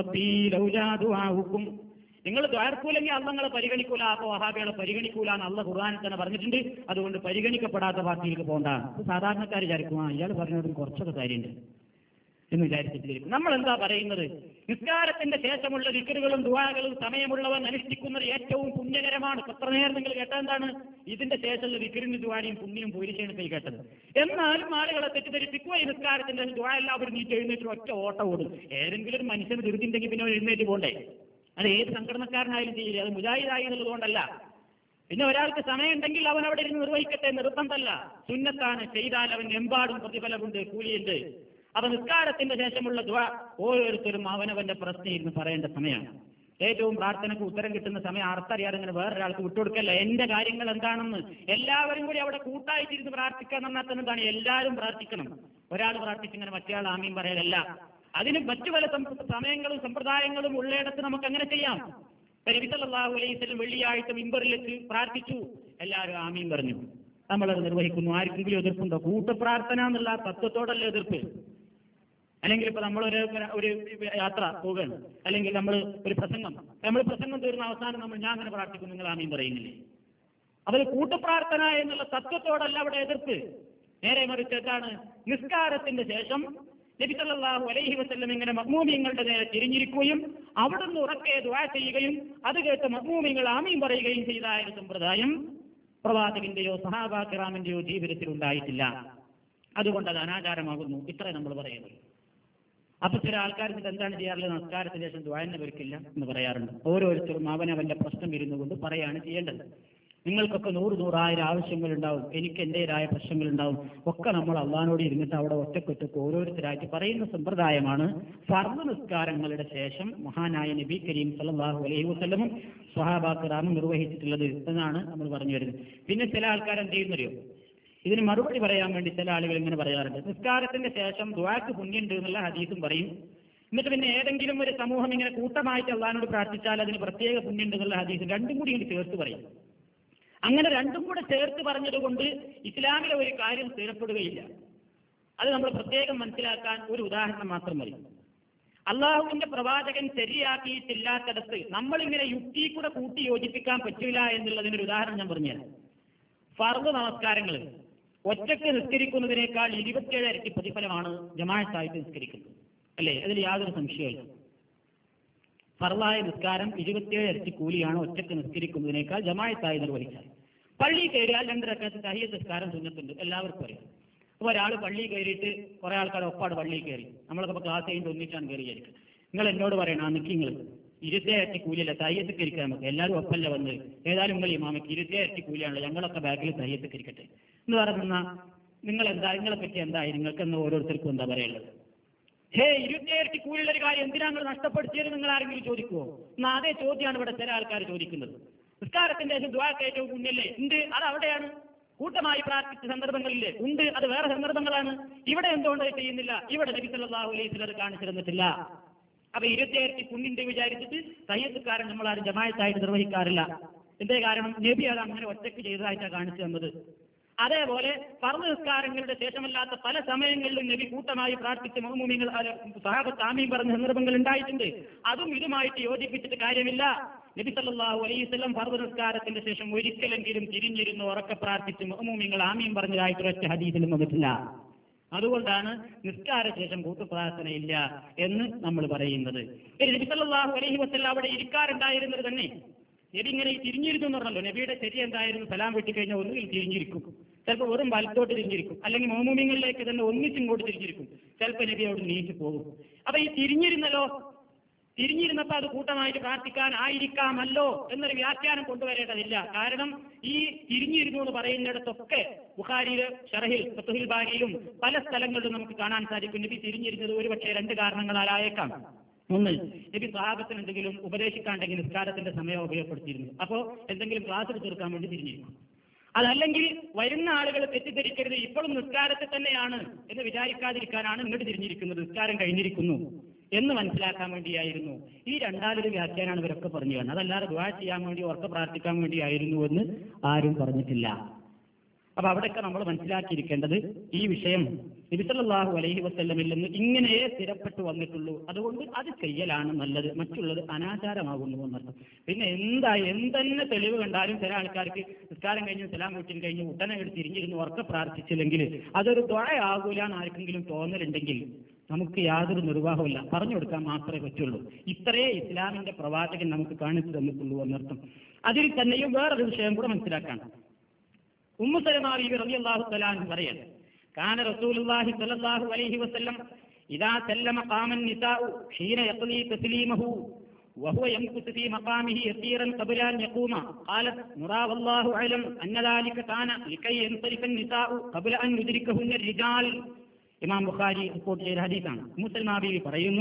നിങ്ങൾ ദ്വാർക്കൂലെങ്കിൽ അള്ളങ്ങളെ പരിഗണിക്കൂല അപ്പൊ വഹാബികളെ പരിഗണിക്കൂല എന്ന് അള്ള ഖുർആാനിൽ തന്നെ പറഞ്ഞിട്ടുണ്ട് അതുകൊണ്ട് പരിഗണിക്കപ്പെടാത്ത പാർട്ടിയിലേക്ക് പോകണ്ട സാധാരണക്കാർ വിചാരിക്കും ആ ഇയാൾ പറഞ്ഞതും കുറച്ചൊക്കെ കാര്യമുണ്ട് എന്ന് വിചാരിച്ചിട്ടിരിക്കും നമ്മൾ എന്താ പറയുന്നത് നിസ്കാരത്തിന്റെ ശേഷമുള്ള വിക്കറുകളും ദുവാകളും സമയമുള്ളവൻ അനുഷ്ഠിക്കുന്നത് ഏറ്റവും പുണ്യകരമാണ് എത്ര നേരം നിങ്ങൾ കേട്ടത് എന്താണ് ഇതിന്റെ ശേഷമുള്ള വിക്കറിന്റെ ദുവാനിയും പുണ്യം പോയിരിച്ചാണ് പോയി കേട്ടത് എന്നാലും ആളുകളെ തെറ്റിദ്ധരിപ്പിക്കുക ഈ നിസ്കാരത്തിന്റെ ദുവാ എല്ലാവരും നീറ്റ് എഴുന്നേറ്റ് ഒറ്റ ഓട്ടം ഓടും ഏതെങ്കിലും ഒരു മനുഷ്യന് ധൃതിണ്ടെങ്കിൽ പിന്നെ അവൻ എഴുന്നേറ്റ് പോണ്ടേ അത് ഏത് സംഘടനക്കാരനായാലും ചെയ്യില്ല അത് മുജാഹിദായി എന്നുള്ളതുകൊണ്ടല്ല പിന്നെ ഒരാൾക്ക് സമയമുണ്ടെങ്കിൽ അവൻ അവിടെ ഇരുന്ന് നിർവഹിക്കട്ടെ നിർബന്ധമല്ല സുന്നത്താണ് ചെയ്താൽ അവൻ എമ്പാടും പ്രതിഫലമുണ്ട് കൂലിയുണ്ട് അപ്പൊ നിസ്കാരത്തിന്റെ ശേഷമുള്ള ദ്വ ഓരോരുത്തരും അവനവന്റെ പ്രശ്നം ഇരുന്ന് പറയേണ്ട സമയമാണ് ഏറ്റവും പ്രാർത്ഥനയ്ക്ക് ഉത്തരം കിട്ടുന്ന സമയം അർത്ഥറിയാതെ ഇങ്ങനെ വേറൊരാൾക്ക് വിട്ടുകൊടുക്കല്ല എന്റെ കാര്യങ്ങൾ എന്താണെന്ന് എല്ലാവരും കൂടി അവിടെ കൂട്ടായിട്ടിരുന്ന് പ്രാർത്ഥിക്കാൻ പറഞ്ഞാൽ തന്നെ എന്താണ് എല്ലാവരും പ്രാർത്ഥിക്കണം ഒരാൾ പ്രാർത്ഥിച്ചിങ്ങനെ മറ്റേയാൾ ആമീൻ പറയലല്ല അതിന് മറ്റു പല സം- സമയങ്ങളും സമ്പ്രദായങ്ങളും ഉള്ളയിടത്ത് നമുക്ക് അങ്ങനെ ചെയ്യാം പരിവിസല്ലാഹു അലൈഹിസ്ലം വെള്ളിയാഴ്ച മിമ്പറിൽ വെച്ച് പ്രാർത്ഥിച്ചു എല്ലാവരും ആമീൻ പറഞ്ഞു നമ്മളത് നിർവഹിക്കുന്നു ആർക്കെങ്കിലും എതിർപ്പുണ്ടോ കൂട്ടപ്രാർത്ഥന എന്നുള്ള ആ തത്വത്തോടല്ല എതിർപ്പ് അല്ലെങ്കിൽ ഇപ്പൊ നമ്മളൊരു ഒരു യാത്ര പോവുകയാണ് അല്ലെങ്കിൽ നമ്മൾ ഒരു പ്രസംഗം നമ്മൾ പ്രസംഗം തീർന്ന അവസാനം നമ്മൾ ഞാൻ അങ്ങനെ പ്രാർത്ഥിക്കും നിങ്ങൾ ആമീൻ പറയുന്നില്ലേ അവർ കൂട്ടപ്രാർത്ഥന എന്നുള്ള തത്വത്തോടല്ല അവിടെ എതിർപ്പ് നേരെ മറിച്ച് എന്താണ് നിസ്കാരത്തിന്റെ ശേഷം നബി സല്ലല്ലാഹു അലൈഹി വസല്ലം ഇങ്ങനെ മഹ്മൂമിയങ്ങളുടെ നേരെ തിരിഞ്ഞിരിക്കുകയും അവിടുന്ന് ഉറക്കെ ദുആ ചെയ്യുകയും അത് കേട്ട് മഹ്മൂമിയങ്ങൾ ആമീൻ പറയുകയും ചെയ്ത ആ ഒരു സമ്പ്രദായം പ്രവാചകന്റെയോ സഹാബാക്കിറാമിന്റെയോ ജീവിതത്തിൽ ഉണ്ടായിട്ടില്ല അതുകൊണ്ട് അത് അനാചാരമാകുന്നു ഇത്ര നമ്മൾ പറയുന്നത് അപ്പൊ ചില ആൾക്കാർ ഇത് എന്താണ് ചെയ്യാറുള്ളത് നമസ്കാരത്തിന് ശേഷം ദ്വായന വരിക്കില്ല എന്ന് പറയാറുണ്ട് ഓരോരുത്തരും അവനവന്റെ പ്രശ്നം ഇരുന്നുകൊണ്ട് പറയാണ് ചെയ്യേണ്ടത് നിങ്ങൾക്കൊക്കെ നൂറ് നൂറായിരം ആവശ്യങ്ങൾ ഉണ്ടാവും എനിക്ക് എന്റേതായ പ്രശ്നങ്ങൾ ഉണ്ടാവും ഒക്കെ നമ്മൾ അള്ളഹാനോട് ഇരുന്നിട്ട് അവിടെ ഒറ്റക്കൊറ്റക്ക് ഓരോരുത്തരായിട്ട് പറയുന്ന സമ്പ്രദായമാണ് ഫർദ് നിസ്കാരങ്ങളുടെ ശേഷം മഹാനായ നബി കരീം സല്ലല്ലാഹു അലൈഹി വസല്ലമും സ്വഹാബാക്കറാമും നിർവഹിച്ചിട്ടുള്ളത് എന്നാണ് നമ്മൾ പറഞ്ഞു വരുന്നത് പിന്നെ ചില ആൾക്കാർ എന്ത് ചെയ്യുന്നറിയോ ഇതിന് മറുപടി പറയാൻ വേണ്ടി ചില ആളുകൾ ഇങ്ങനെ പറയാറുണ്ട് നിസ്കാരത്തിന്റെ ശേഷം ദുവാക്ക് പുണ്യുണ്ട് എന്നുള്ള ഹദീസും പറയും എന്നിട്ട് പിന്നെ ഏതെങ്കിലും ഒരു സമൂഹം ഇങ്ങനെ കൂട്ടമായിട്ട് അള്ളഹാനോട് പ്രാർത്ഥിച്ചാൽ അതിന് പ്രത്യേക പുണ്യുണ്ട് എന്നുള്ള ഹദീസ് രണ്ടും കൂടി ഇങ്ങോട്ട് ചേർത്ത് പറയും അങ്ങനെ രണ്ടും കൂടെ ചേർത്ത് പറഞ്ഞതുകൊണ്ട് ഇസ്ലാമിലെ ഒരു കാര്യം സ്ഥിരപ്പെടുകയില്ല അത് നമ്മൾ പ്രത്യേകം മനസ്സിലാക്കാൻ ഒരു ഉദാഹരണം മാത്രം മതി അള്ളാഹുവിന്റെ പ്രവാചകൻ ശരിയാക്കിയിട്ടില്ലാത്തടത്ത് നമ്മളിങ്ങനെ യുക്തി കൂടെ കൂട്ടി യോജിപ്പിക്കാൻ പറ്റില്ല എന്നുള്ളതിനൊരു ഉദാഹരണം ഞാൻ പറഞ്ഞുതരാം ഫർദ് നമസ്കാരങ്ങൾ ഒറ്റയ്ക്ക് നിസ്കരിക്കുന്നതിനേക്കാൾ ഇരുപത്തിയേഴ് ഇരട്ടി പ്രതിഫലമാണ് ജമാഅത്തായിട്ട് നിസ്കരിക്കുന്നത് അല്ലേ അതിൽ യാതൊരു സംശയമില്ല ഫർലായ നിസ്കാരം ഇരുപത്തിയേഴ് ഇരട്ടി കൂലിയാണ് ഒറ്റയ്ക്ക് നിസ്കരിക്കുന്നതിനേക്കാൾ ജമാഅത്തായി നിർവഹിച്ചാൽ പള്ളി കയറിയാൽ രണ്ടരക്കത്ത് തഹിയ നിസ്കാരം സുന്നത്തുണ്ട് എല്ലാവർക്കും അറിയാം അപ്പോൾ ഒരാൾ പള്ളി കയറിയിട്ട് കുറെ ആൾക്കാർ ഒപ്പാട് പള്ളിയിൽ കയറി നമ്മളൊക്കെ ഇപ്പോൾ ക്ലാസ് ചെയ്യുമ്പോൾ ഒന്നിച്ചാണ് കയറിയായിരിക്കും നിങ്ങൾ എന്നോട് പറയണം ആ നിൽക്കിങ്ങൾ ഇരുപത്തിയേഴ് കൂലിയല്ല തയ്യത്ത് ഇരിക്കാൻ നമുക്ക് എല്ലാവരും ഒപ്പല്ല വന്ന് ഏതായാലും നിങ്ങൾ ഇമാമയ്ക്ക് ഇരുപത്തിയേഴ് കൂലിയാണല്ലോ ഞങ്ങളൊക്കെ ബാക്കിൽ തയ്യത്ത് ഇരിക്കട്ടെ എന്ന് പറഞ്ഞാൽ നിങ്ങൾ എന്താ നിങ്ങളെ പറ്റി എന്താ നിങ്ങൾക്ക് എന്ന് ഓരോരുത്തർക്കും എന്താ പറയുള്ളത് ഹേ ഇരുപത്തിയേഴ് കൂലിയുള്ള ഒരു കാര്യം എന്തിനാ നിങ്ങൾ നഷ്ടപ്പെടുത്തിയത് നിങ്ങൾ ആരെങ്കിലും ചോദിക്കുമോ എന്നാ അതേ ചോദ്യമാണ് ഇവിടെ ചില ആൾക്കാർ ചോദിക്കുന്നത് നിസ്കാരത്തിന്റെ ശേഷം ദ്വാക്ക് ഏറ്റവും പുണ്യല്ലേ ഉണ്ട് അത് അവിടെയാണ് കൂട്ടമായി പ്രാർത്ഥിച്ച സന്ദർഭങ്ങളില്ലേ ഉണ്ട് അത് വേറെ സന്ദർഭങ്ങളാണ് ഇവിടെ എന്തുകൊണ്ട് അത് ചെയ്യുന്നില്ല ഇവിടെ നബി സല്ലല്ലാഹു അലൈഹി വസല്ലം അത് കാണിച്ചിരുന്നിട്ടില്ല അപ്പൊ ഇരുപത്തിയേഴ് പുണ്യന്റെ വിചാരിച്ചിട്ട് തയ്യത്തുകാരൻ നമ്മൾ ആരും ജമായത്തായിട്ട് നിർവഹിക്കാറില്ല എന്തേ കാരണം നബി അത് അങ്ങനെ ഒറ്റയ്ക്ക് ചെയ്തതായിട്ടാണ് കാണിച്ചു തന്നത് അതേപോലെ പറന്ന് നിസ്കാരങ്ങളുടെ ശേഷമല്ലാത്ത പല സമയങ്ങളിലും നബി കൂട്ടമായി പ്രാർത്ഥിച്ച മഹമൂമിങ്ങൾ സഹാബത്ത് ആമീൻ പറഞ്ഞ സന്ദർഭങ്ങൾ ഉണ്ടായിട്ടുണ്ട് അതും ഇതുമായിട്ട് യോജിപ്പിച്ചിട്ട് കാര്യമില്ല നബി സല്ലല്ലാഹു അലൈഹി വസല്ലം ഫർദ് നിസ്കാരത്തിന്റെ ശേഷം ഒരിക്കലെങ്കിലും തിരിഞ്ഞിരുന്ന് ഉറക്കെ പ്രാർത്ഥിച്ച് മഹമൂമിങ്ങൾ ആമീൻ പറഞ്ഞതായിട്ട് ഒറ്റ ഹദീസിലും വന്നിട്ടില്ല അതുകൊണ്ടാണ് നിസ്കാര ശേഷം കൂട്ടുപ്രാർത്ഥനയില്ല എന്ന് നമ്മൾ പറയുന്നത് ഇനി നബി സല്ലല്ലാഹു അലൈഹി വസല്ലം അവിടെ ഇരിക്കാറുണ്ടായിരുന്നത് തന്നെ നബി ഇങ്ങനെ ഈ തിരിഞ്ഞിരുന്നു എന്ന് പറഞ്ഞല്ലോ നബിയുടെ ശരി എന്തായിരുന്നു സലാം വെട്ടിക്കഴിഞ്ഞാൽ ഒന്നുകിൽ തിരിഞ്ഞിരിക്കും ചിലപ്പോൾ വെറും വലത്തോട്ട് തിരിഞ്ഞിരിക്കും അല്ലെങ്കിൽ മോമുമിങ്ങളിലേക്ക് തന്നെ ഒന്നിച്ചിങ്ങോട്ട് തിരിഞ്ഞിരിക്കും ചിലപ്പോൾ നബി അവിടെ നീച്ചു പോകും അപ്പൊ ഈ തിരിഞ്ഞിരുന്നല്ലോ തിരിഞ്ഞിരുന്നപ്പോ അത് കൂട്ടമായിട്ട് പ്രാർത്ഥിക്കാൻ ആയിരിക്കാമല്ലോ എന്നൊരു വ്യാഖ്യാനം കൊണ്ടുവരേണ്ടതില്ല കാരണം ഈ തിരിഞ്ഞിരുന്നു എന്ന് പറയുന്നിടത്തൊക്കെ ബുഖാരിയിലെ ഷറഹിൽ ഫത്തുഹിൽ ബാരിയിലും പല സ്ഥലങ്ങളിലും നമുക്ക് കാണാൻ സാധിക്കും നബി തിരിഞ്ഞിരുന്നത് ഒരുപക്ഷെ രണ്ട് കാരണങ്ങളാലായേക്കാം ഒന്ന് നബി സഹാബത്തിന് എന്തെങ്കിലും ഉപദേശിക്കാണ്ടെങ്കിൽ നിസ്കാരത്തിന്റെ സമയം ഉപയോഗപ്പെടുത്തിയിരുന്നു അപ്പോ എന്തെങ്കിലും ക്ലാസ് തീർക്കാൻ വേണ്ടി തിരിഞ്ഞിരിക്കും അതല്ലെങ്കിൽ വരുന്ന ആളുകൾ തെറ്റിദ്ധരിക്കരുത് ഇപ്പോഴും നിസ്കാരത്തിൽ തന്നെയാണ് എന്ന് വിചാരിക്കാതിരിക്കാനാണ് ഇങ്ങോട്ട് തിരിഞ്ഞിരിക്കുന്നത് നിസ്കാരം കഴിഞ്ഞിരിക്കുന്നു എന്ന് മനസ്സിലാക്കാൻ വേണ്ടിയായിരുന്നു ഈ രണ്ടാലൊരു വ്യാഖ്യാനാണ് ഇവരൊക്കെ പറഞ്ഞു കാണുന്നത് അതല്ലാതെ ദുആ ചെയ്യാൻ വേണ്ടി ഉറക്കെ പ്രാർത്ഥിക്കാൻ വേണ്ടിയായിരുന്നു എന്ന് ആരും പറഞ്ഞിട്ടില്ല അപ്പൊ അവിടെയൊക്കെ നമ്മൾ മനസ്സിലാക്കിയിരിക്കേണ്ടത് ഈ വിഷയം നബിസല്ലാഹു അലൈഹി വസ്ല്ലമിൽ നിന്ന് ഇങ്ങനെ സ്ഥിരപ്പെട്ടു വന്നിട്ടുള്ളൂ അതുകൊണ്ട് അത് ചെയ്യലാണ് നല്ലത് മറ്റുള്ളത് അനാചാരമാകുന്നു എന്നർത്ഥം പിന്നെ എന്താ എന്തെന്നെ തെളിവ് കണ്ടാലും ചില ആൾക്കാർക്ക് നിസ്കാരം കഴിഞ്ഞ് സലാം വീട്ടിൽ കഴിഞ്ഞ് ഉടനെ എടുത്ത് തിരിഞ്ഞിരുന്ന് ഉറക്കെ പ്രാർത്ഥിച്ചില്ലെങ്കിൽ അതൊരു ദ്വഴയാകൂല എന്ന് ആർക്കെങ്കിലും തോന്നലുണ്ടെങ്കിൽ നമുക്ക് യാതൊരു നിർവാഹമില്ല പറഞ്ഞു കൊടുക്കാൻ മാത്രമേ പറ്റുള്ളൂ ഇത്രയേ ഇസ്ലാമിന്റെ പ്രവാചകൻ നമുക്ക് കാണിച്ചു തന്നിട്ടുള്ളൂ എന്നർത്ഥം അതിൽ തന്നെയും വേറൊരു വിഷയം കൂടെ മനസ്സിലാക്കാൻ ഉമ്മു സലമ ബീവി റളിയല്ലാഹു തആല അൻഹ പറയാണ് കാന റസൂലുള്ളാഹി സ്വല്ലല്ലാഹു അലൈഹി വസല്ലം ഇദാ സല്ലമ ഖാമ النساء حين يقضي تسليمه وهو يمكث في مقامه يسيرا قبل أن يقوم قالت نرى والله أعلم أن ذلك كان لكي ينصرف النساء قبل أن يدركهن الرجال ഇമാം ബുഖാരി റിപ്പോർട്ട് ചെയ്ത ഹദീസാണ് മുസൽമാ ബീവി പറയുന്നു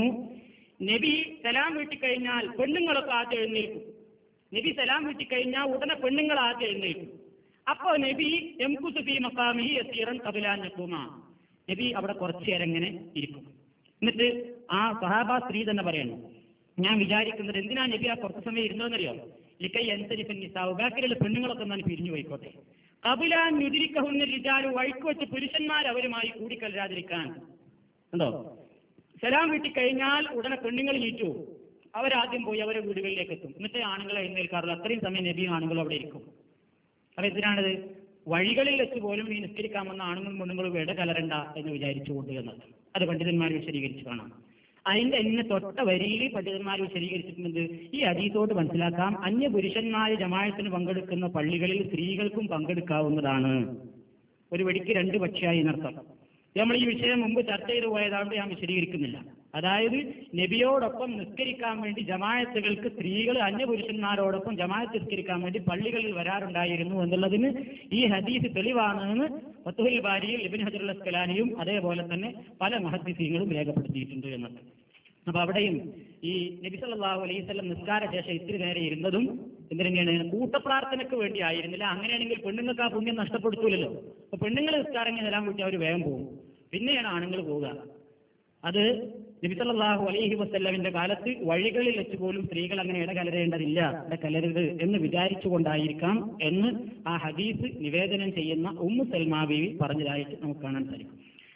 നബി സലാം വീട്ടിക്കഴിഞ്ഞാൽ പെണ്ണുങ്ങളൊക്കെ ആദ്യം എഴുന്നേൽക്കും നബി സലാം വീട്ടിക്കഴിഞ്ഞാൽ ഉടനെ പെണ്ണുങ്ങൾ ആദ്യം എഴുന്നേൽക്കും അപ്പോ നബി എംകുസുഫി മക്കാമി എത്തീറൻ കപിലാഞ്ഞക്കുമ നബി അവിടെ കുറച്ചു നേരം ഇങ്ങനെ ഇരിക്കും എന്നിട്ട് ആ സഹാബ സ്ത്രീ തന്നെ പറയുന്നു ഞാൻ വിചാരിക്കുന്നത് എന്തിനാ നബി ആ കുറച്ച് സമയം ഇരുന്നതെന്നറിയോ ലിക്കൈ അനുസരിപ്പൻ നിസാവ് ബാക്കിലുള്ള പെണ്ണുങ്ങളൊക്കെ ഞാൻ പിരിഞ്ഞു പോയിക്കോട്ടെ കപിലാൻ നുതിരിക്കഹുന്ന രിജാലു വഴിക്ക് വെച്ച് പുരുഷന്മാർ അവരുമായി കൂടിക്കലരാതിരിക്കാൻ ഉണ്ടോ സലാം വീട്ടി കഴിഞ്ഞാൽ ഉടനെ പെണ്ണുങ്ങൾ നീറ്റു അവരാദ്യം പോയി അവരെ വീടുകളിലേക്ക് എത്തും എന്നിട്ട് ആണുങ്ങളെ എഴുന്നേൽക്കാറുള്ളൂ അത്രയും സമയം നബിയും ആണുങ്ങളും അവിടെ ഇരിക്കും അപ്പൊ എന്തിനാണിത് വഴികളിൽ വെച്ച് പോലും ഈ നിസ്കരിക്കാൻ വന്ന ആണുങ്ങളും പെണ്ണുങ്ങളും ഇട കലരണ്ട എന്ന് വിചാരിച്ചു കൊണ്ട് എന്നത് അത് പണ്ഡിതന്മാർ വിശദീകരിച്ച് കാണാം അതിന്റെ ഇന്ന് തൊട്ട വരിയിൽ പണ്ഡിതന്മാർ വിശദീകരിച്ചിട്ടുണ്ട് ഈ അതീതോട് മനസ്സിലാക്കാം അന്യ പുരുഷന്മാര് ജമായത്തിന് പങ്കെടുക്കുന്ന പള്ളികളിൽ സ്ത്രീകൾക്കും പങ്കെടുക്കാവുന്നതാണ് ഒരു വെടിക്ക് രണ്ട് പക്ഷിയായി എന്നർത്ഥം നമ്മൾ ഈ വിഷയം മുമ്പ് ചർച്ച ചെയ്തു പോയതാണ്ട് ഞാൻ വിശദീകരിക്കുന്നില്ല അതായത് നബിയോടൊപ്പം നിസ്കരിക്കാൻ വേണ്ടി ജമായത്തുകൾക്ക് സ്ത്രീകൾ അന്യപുരുഷന്മാരോടൊപ്പം ജമായത്ത് നിസ്കരിക്കാൻ വേണ്ടി പള്ളികളിൽ വരാറുണ്ടായിരുന്നു എന്നുള്ളതിന് ഈ ഹദീസ് തെളിവാണെന്ന് ഫത്തുഹുൽ ബാരിയിൽ ഇബിൻ ഹജറുൽ അസ്കലാനിയും അതേപോലെ തന്നെ പല മഹദ്ദീസീങ്ങളും രേഖപ്പെടുത്തിയിട്ടുണ്ട് എന്നത് അപ്പൊ അവിടെയും ഈ നബി സല്ലല്ലാഹു അലൈഹി വസല്ലം നിസ്കാര ശേഷം ഇത്തിരി നേരെ ഇരുന്നതും എന്തിനാണ് കൂട്ടപ്രാർത്ഥനയ്ക്ക് വേണ്ടി ആയിരുന്നില്ല അങ്ങനെയാണെങ്കിൽ പെണ്ണുങ്ങൾക്ക് ആ പുണ്യം നഷ്ടപ്പെടുത്തൂലല്ലോ അപ്പൊ പെണ്ണുങ്ങൾ നിസ്കാരം ചെല്ലാൻ വേണ്ടി അവർ വേഗം പോകും പിന്നെയാണ് ആണുങ്ങൾ പോവുക അത് നബി സല്ലല്ലാഹു അലൈഹി വസല്ലമിന്റെ കാലത്ത് വഴികളിൽ വെച്ച് പോലും സ്ത്രീകൾ അങ്ങനെ ഇടകലരേണ്ടതില്ല ഇടകലരരുത് എന്ന് വിചാരിച്ചുകൊണ്ടായിരിക്കാം എന്ന് ആ ഹദീസ് നിവേദനം ചെയ്യുന്ന ഉമ്മു സൽമാ ബീവി പറഞ്ഞതായിട്ട് നമുക്ക് കാണാൻ സാധിക്കും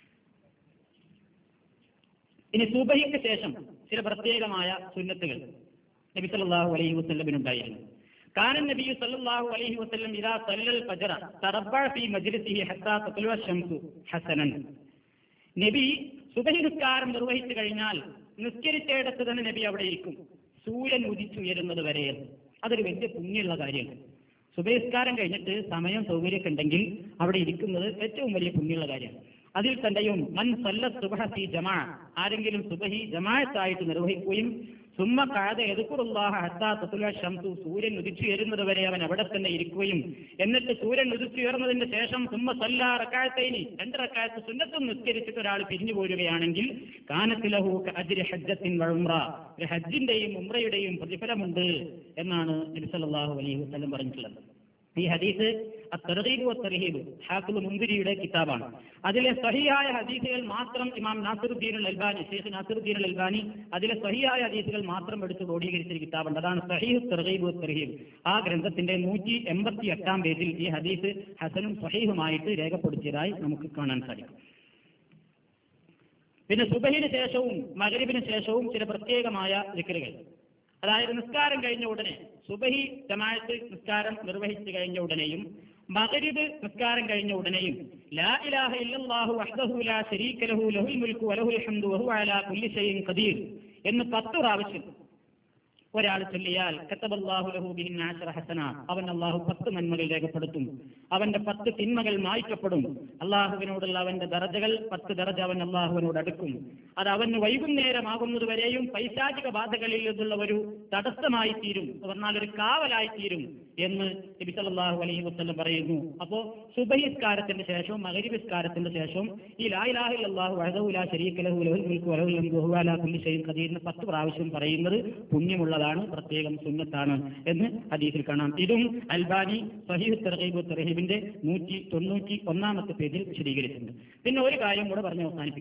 ഇനി സുബഹിക്ക് ശേഷം ചില പ്രത്യേകമായ സുന്നത്തുകൾ നബി സല്ലല്ലാഹു അലൈഹി വസല്ലമിനുണ്ടായിരുന്നു കാനൻ നബി സല്ലല്ലാഹു അലൈഹി വസല്ലം ഇദാ സല്ലൽ ഫജ്റ തറബ്ബഅ ഫീ മജ്ലിസിഹി ഹത്താ തത്ലുവ ശംസു ഹസനൻ നബി സുബഹി നിസ്കാരം നിർവഹിച്ചു കഴിഞ്ഞാൽ നിസ്കരിച്ചിടത്ത് തന്നെ നബി അവിടെ ഇരിക്കും സൂര്യൻ ഉദിച്ചുയരുന്നത് വരെ അതൊരു വലിയ പുണ്യമുള്ള കാര്യമാണ് സുബഹിസ്കാരം കഴിഞ്ഞിട്ട് സമയം സൗകര്യമൊക്കെ ഉണ്ടെങ്കിൽ അവിടെ ഇരിക്കുന്നത് ഏറ്റവും വലിയ പുണ്യമുള്ള കാര്യമാണ് അതിൽ തന്നെയും മൻ സല്ല സുബഹി ജമാ ആരെങ്കിലും സുബഹി ജമാഅത്തായിട്ട് നിർവഹിക്കുകയും സുമ്മ കാത എതുക്കുറുള്ളാഹ ഹത്താ തത്തുല ഷംസു സൂര്യൻ ഉദിച്ചുയരുന്നത് വരെ അവൻ അവിടെ തന്നെ ഇരിക്കുകയും എന്നിട്ട് സൂര്യൻ ഉദിച്ചുയർന്നതിന് ശേഷം സുമ്മ സല്ലാ റക്കാഴത്തേനി രണ്ട് റക്കാഴത്ത് സുന്നത്തും നിസ്കരിച്ചിട്ട് ഒരാൾ പിരിഞ്ഞു പോരുകയാണെങ്കിൽ കാനത്തിലഹു അജിരി ഹജ്ജത്തിൻ വഴുമ്ര ഒരു ഹജ്ജിന്റെയും ഉമ്രയുടെയും പ്രതിഫലമുണ്ട് എന്നാണ് നബി സല്ലല്ലാഹു അലൈഹി വസല്ലം പറഞ്ഞിട്ടുള്ളത് ഈ ഹദീസ് അത്തറീബ് തർഹീബ് ഹാഫിദ് മുന്തിരിയുടെ കിതാബാണ് അതിലെ സഹിയായ ഹദീസുകൾ മാത്രം ഇമാം നാസിറുദ്ദീൻ അൽ അൽബാനി ഷെയ്ഖ് നാസിറുദ്ദീൻ അൽ അൽബാനി അതിലെ സഹിയായ ഹദീസുകൾ മാത്രം എടുത്ത് ക്രോഡീകരിച്ചൊരു കിതാബുണ്ട് അതാണ് സഹീഹ് തർഹീബ് തർഹീബ് ആ ഗ്രന്ഥത്തിന്റെ നൂറ്റി എൺപത്തി എട്ടാം പേജിൽ ഈ ഹദീസ് ഹസനും സഹീഹുമായിട്ട് രേഖപ്പെടുത്തിയതായി നമുക്ക് കാണാൻ സാധിക്കും പിന്നെ സുബഹിന് ശേഷവും മകരിബിന് ശേഷവും ചില പ്രത്യേകമായ ദിക്കറുകൾ അതായത് നിസ്കാരം കഴിഞ്ഞ ഉടനെ സുബഹി ജമാഅത്ത് നിസ്കാരം നിർവഹിച്ചു കഴിഞ്ഞ ഉടനെയും മകരിബ് നിസ്കാരം കഴിഞ്ഞ ഉടനെയും ലാ ഇലാഹ ഇല്ലല്ലാഹു വഹ്ദഹു ലാ ശരീക ലഹു ലഹുൽ മുൽക്കു വലഹുൽ ഹംദു വഹുവ അലാ കുല്ലി ഷൈഇൻ ഖദീർ എന്ന് പത്ത് പ്രാവശ്യം ഒരാൾ ചൊല്ലിയാൽ കത്തബല്ലാഹു ലഹു ബിഹിൻ ആശറ ഹസന അവൻ അള്ളാഹു പത്ത് നന്മകൾ രേഖപ്പെടുത്തും അവന്റെ പത്ത് തിന്മകൾ മായ്ക്കപ്പെടും അള്ളാഹുവിനോടുള്ള അവന്റെ ദറജകൾ പത്ത് ദറജ അവൻ അള്ളാഹുവിനോട് അടുക്കും അത് അവന് വൈകുന്നേരമാകുന്നത് വരെയും പൈശാചിക ബാധകളിൽ നിന്നുള്ള ഒരു തടസ്സമായി തീരും എന്ന് പറഞ്ഞാൽ ഒരു കാവലായി തീരും എന്ന് നബി സല്ലല്ലാഹു അലൈഹി വസല്ലം പറയുന്നു അപ്പോ സുബഹിസ്കാരത്തിന്റെ ശേഷവും മകരിവിസ്കാരത്തിന്റെ ശേഷവും ഈ ലാ ഇലാഹ ഇല്ലല്ലാഹു വഹദഹു ലാ ശരീക ലഹു ലഹുൽ മുൽക്കു വലഹുൽ ഹംദു വഹുവ അലാ കുല്ലി ഷൈഇൻ ഖദീർ എന്ന് പത്ത് പ്രാവശ്യം പറയുന്നത് പുണ്യമുള്ളതാണ് പ്രത്യേകം സുന്നത്താണ് എന്ന് ഹദീസിൽ കാണാം ഇതും അൽബാനി സഹീഹ് തർഹീബ് തർഹീബിന്റെ നൂറ്റി തൊണ്ണൂറ്റി ഒന്നാമത്തെ പേജിൽ വിശദീകരിച്ചിട്ടുണ്ട് പിന്നെ ഒരു കാര്യം കൂടെ പറഞ്ഞ് അവസാനിപ്പിക്കണം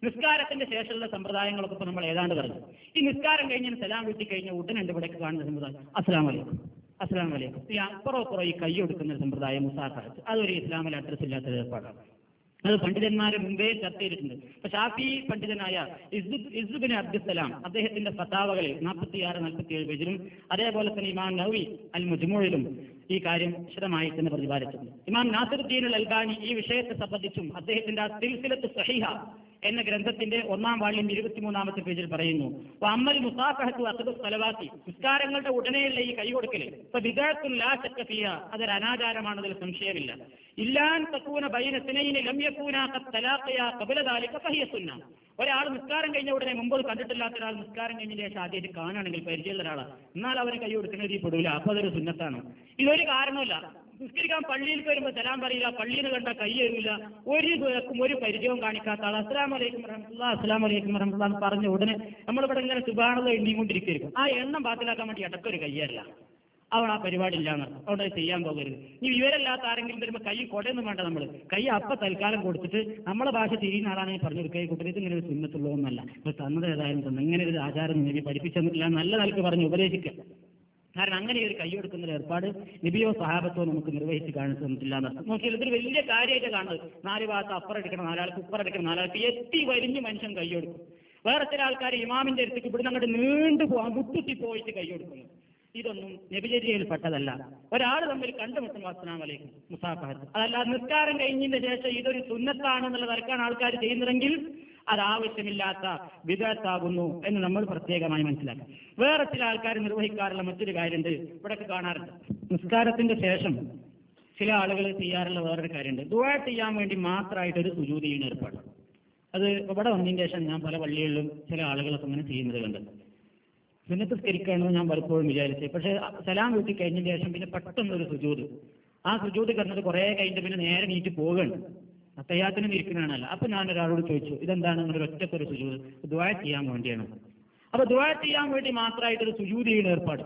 നിസ്കാരത്തിന്റെ ശേഷമുള്ള സമ്പ്രദായങ്ങളൊക്കെ ഇപ്പൊ നമ്മൾ ഏതാണ്ട് പറഞ്ഞു ഈ നിസ്കാരം കഴിഞ്ഞ് സലാം വീട്ടി കഴിഞ്ഞ ഉടനെ ഉണ്ട് ഇവിടേക്ക് കാണുന്ന സമ്പ്രദായം അസ്സലാം വലൈക്കും അസ്സലാം വലൈക്കും ഈ അപ്പുറം അപ്പുറം ഈ കൈ കൊടുക്കുന്ന ഒരു സമ്പ്രദായം മുസാഫത്ത് അതൊരു ഇസ്ലാമിൽ അഡ്രസ് ഇല്ലാത്ത ഏർപ്പാടാണ് അത് പണ്ഡിതന്മാരെ മുമ്പേ ചർച്ച ചെയ്തിട്ടുണ്ട് ഇപ്പൊ ഷാഫി പണ്ഡിതനായ ഇസുബിൻ അബ്ദുസലാം അദ്ദേഹത്തിന്റെ ഫത്താവകളിൽ നാൽപ്പത്തിയാറ് നാൽപ്പത്തിയേഴ് പേജിലും അതേപോലെ തന്നെ ഇമാം നവി അൽ മുജ്മൂഴിലും ഈ കാര്യം വിശദമായി തന്നെ പ്രതിപാദിച്ചിട്ടുണ്ട് ഇമാം നാസിറുദ്ദീൻ അൽ അൽബാനി ഈ വിഷയത്തെ സംബന്ധിച്ചും അദ്ദേഹത്തിന്റെ ആ സിൽസിലത്ത് സഹിഹ എന്ന ഗ്രന്ഥത്തിന്റെ ഒന്നാം വാള്യം ഇരുപത്തിമൂന്നാമത്തെ പേജിൽ പറയുന്നു അപ്പൊ അമ്മൽ മുസാഫഹത്തു അസദു സ്ഥലവാസി നിസ്കാരങ്ങളുടെ ഉടനെയുള്ള ഈ കൈ കൊടുക്കല് ഇപ്പൊ വിദാത്തുൽ ലാ ശക്ക ഫിയ അതൊരു അനാചാരമാണതിൽ സംശയമില്ല ഇല്ലാൻ തക്കൂന ബൈന സിനൈനി ലം യകൂന ഖദ് തലാഖയ ഖബല ദാലിക ഫഹിയ സുന്ന ഒരാൾ നിസ്കാരം കഴിഞ്ഞ ഉടനെ മുമ്പ് കണ്ടിട്ടില്ലാത്ത ഒരാൾ നിസ്കാരം കഴിഞ്ഞതിന് ശേഷം ആദ്യമായിട്ട് കാണുകയാണെങ്കിൽ പരിചയമുള്ള ഒരാളാണ് എന്നാൽ അവന് കൈ കൊടുക്കുന്നത് ഈ പെടൂല അപ്പൊ അതൊരു സുന്നത്താണ് ഇതൊരു കാരണമല്ല നിസ്കരിക്കാൻ പള്ളിയിൽ വരുമ്പോൾ സലാം പറയില്ല പള്ളിയിൽ കണ്ട കൈ തരൂല ഒരു പേർക്കും ഒരു പരിചയവും കാണിക്കാത്ത ആൾ അസ്ലാം വലൈക്കും വറഹമുല്ല അസ്ലാം വലൈക്കും വറഹമുല്ല എന്ന് പറഞ്ഞ ഉടനെ നമ്മളിവിടെ ഇങ്ങനെ സുബാണത എണ്ണിക്കൊണ്ടിരിക്കും ആ എണ്ണം ബാത്തിലാക്കാൻ വേണ്ടി ഇടയ്ക്കൊരു കയ്യല്ല അവൾ ആ പരിപാടി ഇല്ലാന്ന് അവിടെ അത് ചെയ്യാൻ പോകരുത് ഈ വിവരമില്ലാത്ത ആരെങ്കിലും വരുമ്പോൾ കൈ കൊടയൊന്നും വേണ്ട നമ്മൾ കൈ അപ്പ തൽക്കാലം കൊടുത്തിട്ട് നമ്മളെ ഭാഷ തിരിയുന്ന ആളാണെങ്കിൽ പറഞ്ഞു കൈ കൂട്ടർ ഇത് ഇങ്ങനെ ഒരു സുന്നത്തുള്ളതൊന്നല്ല ഇപ്പൊ തന്നത് ഏതായാലും തന്നെ ഇങ്ങനെ ഒരു ആചാരം നബി പഠിപ്പിച്ചെന്നിട്ടില്ല നല്ല നിലക്ക് പറഞ്ഞ് ഉപദേശിക്കുക കാരണം അങ്ങനെ ഒരു കൈ കൊടുക്കുന്ന ഒരു ഏർപ്പാട് നബിയോ സഹാബത്തോ നമുക്ക് നിർവഹിച്ച് കാണിച്ചു തന്നിട്ടില്ല എന്നർത്ഥം നോക്കിയാൽ ഇതൊരു വലിയ കാര്യമായിട്ട് കാണുന്നത് നാല് ഭാഗത്ത് അപ്പുറം എടുക്കണം നാലാൾക്ക് ഉപ്പുറം എടുക്കണം നാലാൾക്ക് എത്തി വരിഞ്ഞ് മനുഷ്യൻ കൈ കൊടുക്കും വേറെ ചില ആൾക്കാർ ഇമാമിന്റെ അടുത്തേക്ക് ഇവിടുന്ന് അങ്ങോട്ട് നീണ്ടു പോകാൻ മുട്ടുത്തി പോയിട്ട് കൈ കൊടുക്കുന്നു ഇതൊന്നും നബിചര്യയിൽ പെട്ടതല്ല ഒരാൾ തമ്മിൽ കണ്ടുമുട്ടും അസ്സലാം വലൈക്കും മുസാഫഹത്ത് അതല്ല നിസ്കാരം കഴിഞ്ഞതിന് ശേഷം ഇതൊരു സുന്നത്താണെന്നുള്ള നിലക്കാണ് ആൾക്കാർ ചെയ്യുന്നതെങ്കിൽ അത് ആവശ്യമില്ലാത്ത വിധത്താകുന്നു എന്ന് നമ്മൾ പ്രത്യേകമായി മനസ്സിലാക്കാം വേറെ ചില ആൾക്കാർ നിർവഹിക്കാറുള്ള മറ്റൊരു കാര്യമുണ്ട് ഇവിടെയൊക്കെ കാണാറുണ്ട് നിസ്കാരത്തിന്റെ ശേഷം ചില ആളുകൾ ചെയ്യാറുള്ള വേറൊരു കാര്യമുണ്ട് ദുവാ ചെയ്യാൻ വേണ്ടി മാത്രമായിട്ട് ഒരു സുജൂതി ചെയ്യുന്ന ഏർപ്പാട് അത് ഇവിടെ വന്നതിന് ശേഷം ഞാൻ പല പള്ളികളിലും ചില ആളുകളൊക്കെ അങ്ങനെ ചെയ്യുന്നത് കണ്ടത് സുന്നത്ത് സ്കരിക്കണമെന്ന് ഞാൻ പലപ്പോഴും വിചാരിച്ചു പക്ഷേ സലാം വീട്ടി കഴിഞ്ഞതിന് ശേഷം പിന്നെ പെട്ടെന്ന് ഒരു സുജൂത് ആ സുജൂത് കിടന്നിട്ട് കുറെ കഴിഞ്ഞിട്ട് പിന്നെ നേരെ നീറ്റ് പോവുകയാണ് അത്തയ്യാത്തിന് ഇരിക്കുന്നതാണല്ലോ അപ്പൊ ഞാൻ ഒരാളോട് ചോദിച്ചു ഇതെന്താണ് നിങ്ങളുടെ ഒറ്റക്കൊരു സുജൂത് ദുവാ ചെയ്യാൻ വേണ്ടിയാണ് അപ്പൊ ദുവാ ചെയ്യാൻ വേണ്ടി മാത്രമായിട്ടൊരു സുജൂത് ചെയ്യുന്ന ഏർപ്പാട്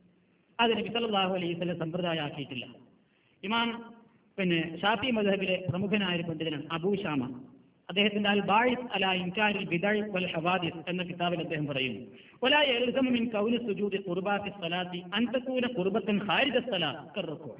അത് നബി സല്ലല്ലാഹു അലൈഹി വസല്ലം സമ്പ്രദായമാക്കിയിട്ടില്ല ഇമാം പിന്നെ ഷാഫി മദ്ഹബിലെ പ്രമുഖനായ ഒരു പണ്ഡിതനാണ് അബൂ ഷാമ അദ്ദേഹത്തിന്റെ അൽ ബായിസ് അല ഇൻകാരിൽ ബിദൽ വൽ ഹവാദിസ് എന്ന കിതാബിൽ അദ്ദേഹം പറയുന്നു ولا يلزم من كون السجود قربات الصلاة أن تكون قربة خارج الصلاة كالركوع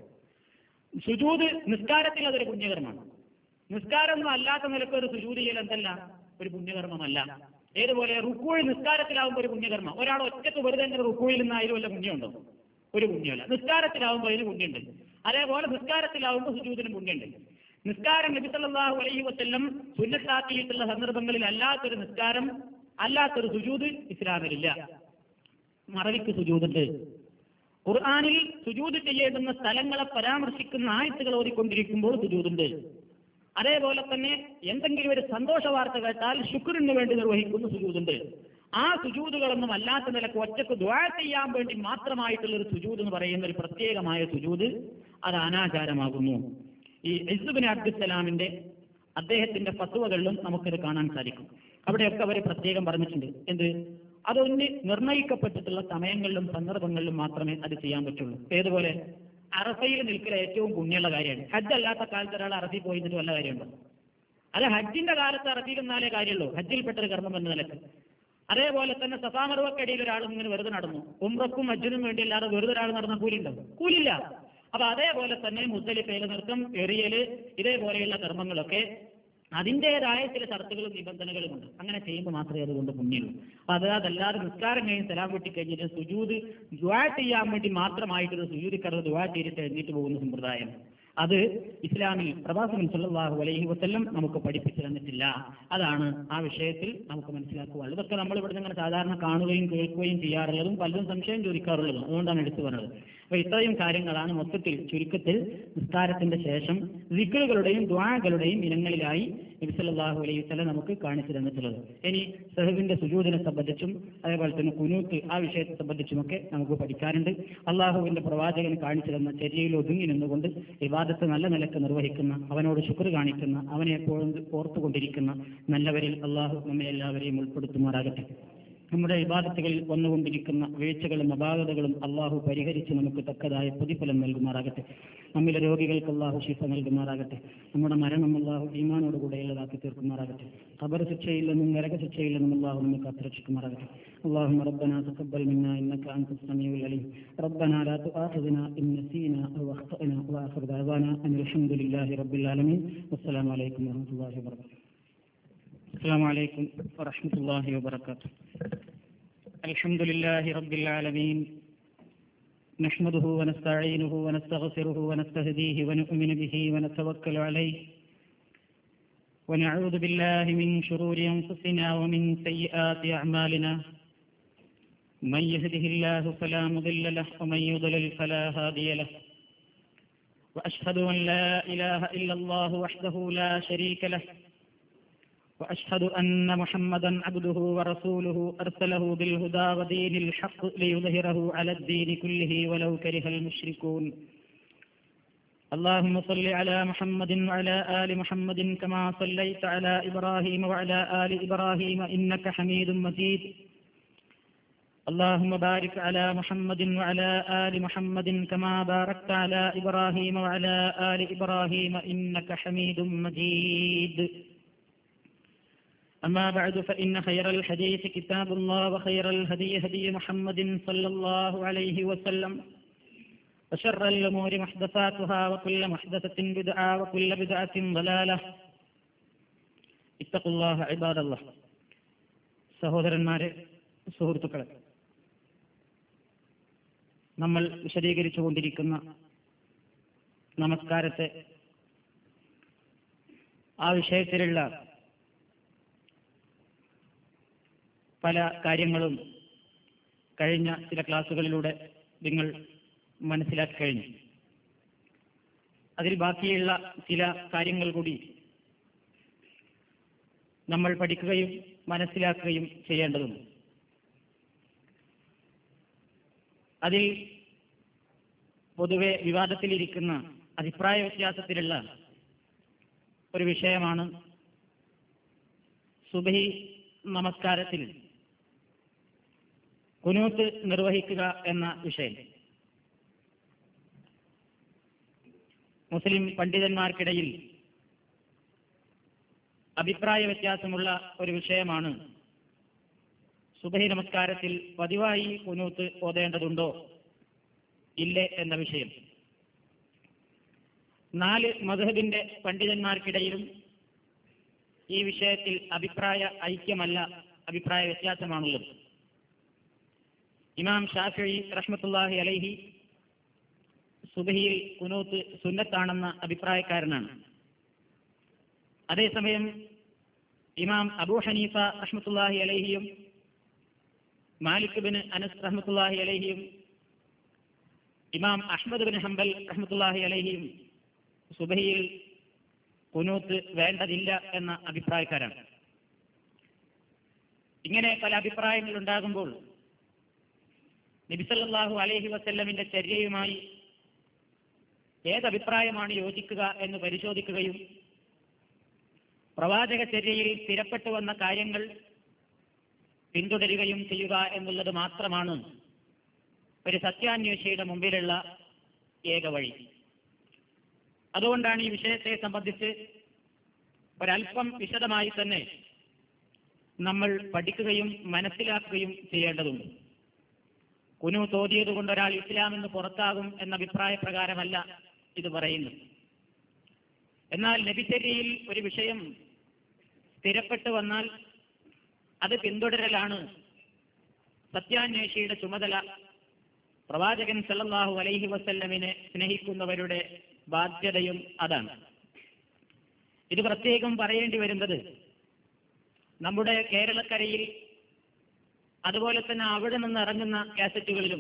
സുജൂദ് നിസ്കാരത്തിൽ അതൊരു പുണ്യകർമ്മമാണ് നിസ്കാരമൊന്നും അല്ലാത്ത നിലക്ക് ഒരു സുജൂദ് ചെയ്യൽ എന്തല്ല ഒരു പുണ്യകർമ്മമല്ല ഏതുപോലെ റുക്കൂഴ് നിസ്കാരത്തിലാവുമ്പോൾ ഒരു പുണ്യകർമ്മം ഒരാൾ ഒറ്റക്ക് വെറുതെ അങ്ങനെ റുക്കൂഴിൽ നിന്നായാലും വല്ല പുണ്യമുണ്ടോ ഒരു പുണ്യമല്ല നിസ്കാരത്തിലാവുമ്പോൾ അതിന് പുണ്യമുണ്ട് അതേപോലെ നിസ്കാരത്തിലാവുമ്പോൾ സുജൂദിന് പുണ്യമുണ്ട് നിസ്കാരം നബി സല്ലല്ലാഹു അലൈഹി വസല്ലം സുന്നത്താക്കിയിട്ടുള്ള സന്ദർഭങ്ങളിൽ അല്ലാത്തൊരു നിസ്കാരം അല്ലാത്തൊരു സുജൂദ് ഇസ്ലാമിലില്ല മറവിക്ക് സുജൂദുണ്ട് ഖുർആാനിൽ സുജൂദ് ചെയ്യേണ്ടുന്ന സ്ഥലങ്ങളെ പരാമർശിക്കുന്ന ആയത്തുകൾ ഓതിക്കൊണ്ടിരിക്കുമ്പോൾ സുജൂദുണ്ട് അതേപോലെ തന്നെ എന്തെങ്കിലും ഒരു സന്തോഷ വാർത്ത കേട്ടാൽ ശുക്രിന് വേണ്ടി നിർവഹിക്കുന്ന സുജൂദുണ്ട് ആ സുജൂദുകളൊന്നും അല്ലാത്ത നിലക്ക് ഒറ്റക്ക് ദ്വാ ചെയ്യാൻ വേണ്ടി മാത്രമായിട്ടുള്ള ഒരു സുജൂദ് എന്ന് പറയുന്ന ഒരു പ്രത്യേകമായ സുജൂദ് അത് അനാചാരമാകുന്നു ഈ ഇസുബിൻ അബ്ദുസലാമിന്റെ അദ്ദേഹത്തിന്റെ ഫത്വകളിലും നമുക്കിത് കാണാൻ സാധിക്കും അവിടെയൊക്കെ അവർ പ്രത്യേകം പറഞ്ഞിട്ടുണ്ട് എന്ത് അതൊന്ന് നിർണയിക്കപ്പെട്ടിട്ടുള്ള സമയങ്ങളിലും സന്ദർഭങ്ങളിലും മാത്രമേ അത് ചെയ്യാൻ പറ്റുള്ളൂ ഏതുപോലെ അറഫയിൽ നിൽക്കൽ ഏറ്റവും പുണ്യമുള്ള കാര്യമാണ് ഹജ്ജ് അല്ലാത്ത കാലത്ത് ഒരാൾ അറഫയിൽ പോയിട്ട് വല്ല കാര്യമുണ്ടോ അല്ല ഹജ്ജിന്റെ കാലത്ത് അറഫയിൽ നിന്നാലേ കാര്യമുള്ളൂ ഹജ്ജിൽപ്പെട്ടൊരു കർമ്മം എന്ന നിലക്ക് അതേപോലെ തന്നെ സഫാമറുവക്കടിയിൽ ഒരാൾ ഇങ്ങനെ വെറുതെ നടന്നു ഉംറക്കും ഹജ്ജിനും വേണ്ടി അല്ലാതെ വെറുതെ ഒരാൾ നടന്ന കൂലിണ്ടോ കൂലില്ല അപ്പൊ അതേപോലെ തന്നെ മുസ്തലിഫയിലെ നൃത്തം എറിയല് ഇതേപോലെയുള്ള കർമ്മങ്ങളൊക്കെ അതിൻ്റെതായ ചില ഷർത്തുകളും നിബന്ധനകളും ഉണ്ട് അങ്ങനെ ചെയ്യുമ്പോൾ മാത്രമേ അതുകൊണ്ട് പുണ്യമുള്ളൂ അപ്പൊ അത് അതല്ലാതെ നിസ്കാരം കഴിഞ്ഞ് സലാം വെട്ടി കഴിഞ്ഞിട്ട് സുജൂത് ദുവാ ചെയ്യാൻ വേണ്ടി മാത്രമായിട്ടൊരു സുജൂതിക്കറവ് ദുവാ ചെയ്തിട്ട് എഴുന്നേറ്റ് പോകുന്ന സമ്പ്രദായം അത് ഇസ്ലാമിൽ പ്രവാസകൻ സല്ലല്ലാഹു അലൈഹി വസല്ലം നമുക്ക് പഠിപ്പിച്ചു തന്നിട്ടില്ല അതാണ് ആ വിഷയത്തിൽ നമുക്ക് മനസ്സിലാക്കുവാനുള്ളത് ഇതൊക്കെ നമ്മൾ ഇവിടെ ഇങ്ങനെ സാധാരണ കാണുകയും കേൾക്കുകയും ചെയ്യാറുള്ളതും പലരും സംശയം ചോദിക്കാറുള്ളതും അതുകൊണ്ടാണ് എടുത്തു പറഞ്ഞത് അപ്പൊ ഇത്രയും കാര്യങ്ങളാണ് മൊത്തത്തിൽ ചുരുക്കത്തിൽ നിസ്കാരത്തിന്റെ ശേഷം വിക്കളുടെയും ദ്വാകളുടെയും ഇനങ്ങളിലായി നബിസല്ലാഹു അലൈഹി വസല്ലം നമുക്ക് കാണിച്ചു തന്നിട്ടുള്ളത് ഇനി സഹബിന്റെ സുജൂദിനെ സംബന്ധിച്ചും അതേപോലെ തന്നെ കുനൂത്ത് ആ വിഷയത്തെ സംബന്ധിച്ചുമൊക്കെ നമുക്ക് പഠിക്കാറുണ്ട് അള്ളാഹുവിന്റെ പ്രവാചകൻ കാണിച്ചു തന്ന ചര്യയിൽ ഒതുങ്ങി നിന്നുകൊണ്ട് വിവാദത്തെ നല്ല നിലക്ക് നിർവഹിക്കുന്ന അവനോട് ശുക്ർ കാണിക്കുന്ന അവനെ എപ്പോഴും ഓർത്തുകൊണ്ടിരിക്കുന്ന നല്ലവരിൽ അള്ളാഹു നമ്മെ എല്ലാവരെയും ഉൾപ്പെടുത്തുമാറാകട്ടെ നമ്മുടെ വിവാദത്തുകളിൽ വന്നുകൊണ്ടിരിക്കുന്ന വീഴ്ചകളും അപാകതകളും അള്ളാഹു പരിഹരിച്ച് നമുക്ക് തക്കതായ പ്രതിഫലം നൽകുമാറാകട്ടെ നമ്മിലെ രോഗികൾക്ക് അള്ളാഹു ശിഫ നൽകുമാറാകട്ടെ നമ്മുടെ മരണം അള്ളാഹു ഈമാനോട് കൂടെയുള്ളതാക്കി തീർക്കുമാറാകട്ടെ ഖബർ ശിക്ഷയിൽ നിന്നും നരക ശിക്ഷയിൽ നിന്നും അള്ളാഹു നമുക്ക് കാത്തുരക്ഷിക്കുമാറാകട്ടെ اللهم ربنا تقبل منا انك انت السميع العليم ربنا لا تؤاخذنا ان نسينا او اخطانا واخر دعوانا ان الحمد لله رب العالمين والسلام عليكم ورحمه الله وبركاته السلام عليكم ورحمة الله وبركاته الحمد لله رب العالمين نحمده ونستعينه ونستغفره ونستهديه ونؤمن به ونتوكل عليه ونعوذ بالله من شرور أنفسنا ومن سيئات أعمالنا من يهده الله فلا مضل له ومن يضلل فلا هادي له وأشهد أن لا إله إلا الله وحده لا شريك له وأشهد أن محمدا عبده ورسوله أرسله بالهدى ودين الحق ليظهره على الدين كله ولو كره المشركون اللهم صل على محمد وعلى آل محمد كما صليت على إبراهيم وعلى آل إبراهيم إنك حميد مجيد اللهم بارك على محمد وعلى آل محمد كما باركت على إبراهيم وعلى آل إبراهيم إنك حميد مجيد أما بعد فإن خير الحديث كتاب الله وخير الهدي هدي محمد صلى الله عليه وسلم وشر الأمور محدثاتها وكل محدثة بدعة وكل بدعة ضلالة اتقوا الله عباد الله സഹോദരന്മാരെ സുഹൃത്തുക്കളെ നമ്മൾ വിശദീകരിച്ചു കൊണ്ടിരിക്കുന്ന നമസ്കാരത്തെ ആ വിഷയത്തിലുള്ള പല കാര്യങ്ങളും കഴിഞ്ഞ ചില ക്ലാസ്സുകളിലൂടെ നിങ്ങൾ മനസ്സിലാക്കി കഴിഞ്ഞു അതിൽ ബാക്കിയുള്ള ചില കാര്യങ്ങൾ കൂടി നമ്മൾ പഠിക്കുകയും മനസ്സിലാക്കുകയും ചെയ്യേണ്ടതുണ്ട് അതിൽ പൊതുവെ വിവാദത്തിലിരിക്കുന്ന അഭിപ്രായ വ്യത്യാസത്തിലുള്ള ഒരു വിഷയമാണ് സുബഹി നമസ്കാരത്തിൽ കുനൂത്ത് നിർവഹിക്കുക എന്ന വിഷയം മുസ്ലിം പണ്ഡിതന്മാർക്കിടയിൽ അഭിപ്രായ വ്യത്യാസമുള്ള ഒരു വിഷയമാണ് സുബഹി നമസ്കാരത്തിൽ പതിവായി കുനൂത്ത് ഓതേണ്ടതുണ്ടോ ഇല്ലേ എന്ന വിഷയം നാല് മധുഹബിന്റെ പണ്ഡിതന്മാർക്കിടയിലും ഈ വിഷയത്തിൽ അഭിപ്രായ ഐക്യമല്ല അഭിപ്രായ വ്യത്യാസമാണുള്ളത് ഇമാം ഷാഫി റഹ്മത്തുല്ലാഹി അലൈഹി സുബഹിയിൽ കുനൂത്ത് സുന്നത്താണെന്ന അഭിപ്രായക്കാരനാണ് അതേസമയം ഇമാം അബൂ ഹനീഫ റഹ്മത്തുല്ലാഹി അലൈഹിയും മാലിക് ബിൻ അനസ് റഹ്മത്തുല്ലാഹി അലൈഹിയും ഇമാം അഹ്മദ് ബിൻ ഹംബൽ റഹ്മത്തുല്ലാഹി അലൈഹിയും സുബഹിയിൽ കുനൂത്ത് വേണ്ടതില്ല എന്ന അഭിപ്രായക്കാരാണ് ഇങ്ങനെ പല അഭിപ്രായങ്ങൾ ഉണ്ടാകുമ്പോൾ നബിസല്ലാഹു അലൈഹി വസല്ലമിന്റെ ചര്യയുമായി ഏതഭിപ്രായമാണ് യോജിക്കുക എന്ന് പരിശോധിക്കുകയും പ്രവാചക ചര്യയിൽ സ്ഥിരപ്പെട്ടു വന്ന കാര്യങ്ങൾ പിന്തുടരുകയും ചെയ്യുക എന്നുള്ളത് മാത്രമാണ് ഒരു സത്യാന്വേഷിയുടെ മുമ്പിലുള്ള ഏക വഴി അതുകൊണ്ടാണ് ഈ വിഷയത്തെ സംബന്ധിച്ച് ഒരല്പം വിശദമായി തന്നെ നമ്മൾ പഠിക്കുകയും മനസ്സിലാക്കുകയും ചെയ്യേണ്ടതുണ്ട് കുനു തോതിയത് കൊണ്ട് ഒരാൾ ഇസ്ലാം എന്ന് പുറത്താകും എന്ന അഭിപ്രായ പ്രകാരമല്ല ഇത് പറയുന്നു എന്നാൽ നബിചര്യയിൽ ഒരു വിഷയം സ്ഥിരപ്പെട്ടു വന്നാൽ അത് പിന്തുടരലാണ് സത്യാന്വേഷിയുടെ ചുമതല പ്രവാചകൻ സല്ലല്ലാഹു അലൈഹി വസല്ലമിനെ സ്നേഹിക്കുന്നവരുടെ ബാധ്യതയും അതാണ് ഇത് പ്രത്യേകം പറയേണ്ടി വരുന്നത് നമ്മുടെ കേരളക്കരയിൽ അതുപോലെ തന്നെ അവിടെ നിന്ന് ഇറങ്ങുന്ന കാസറ്റുകളിലും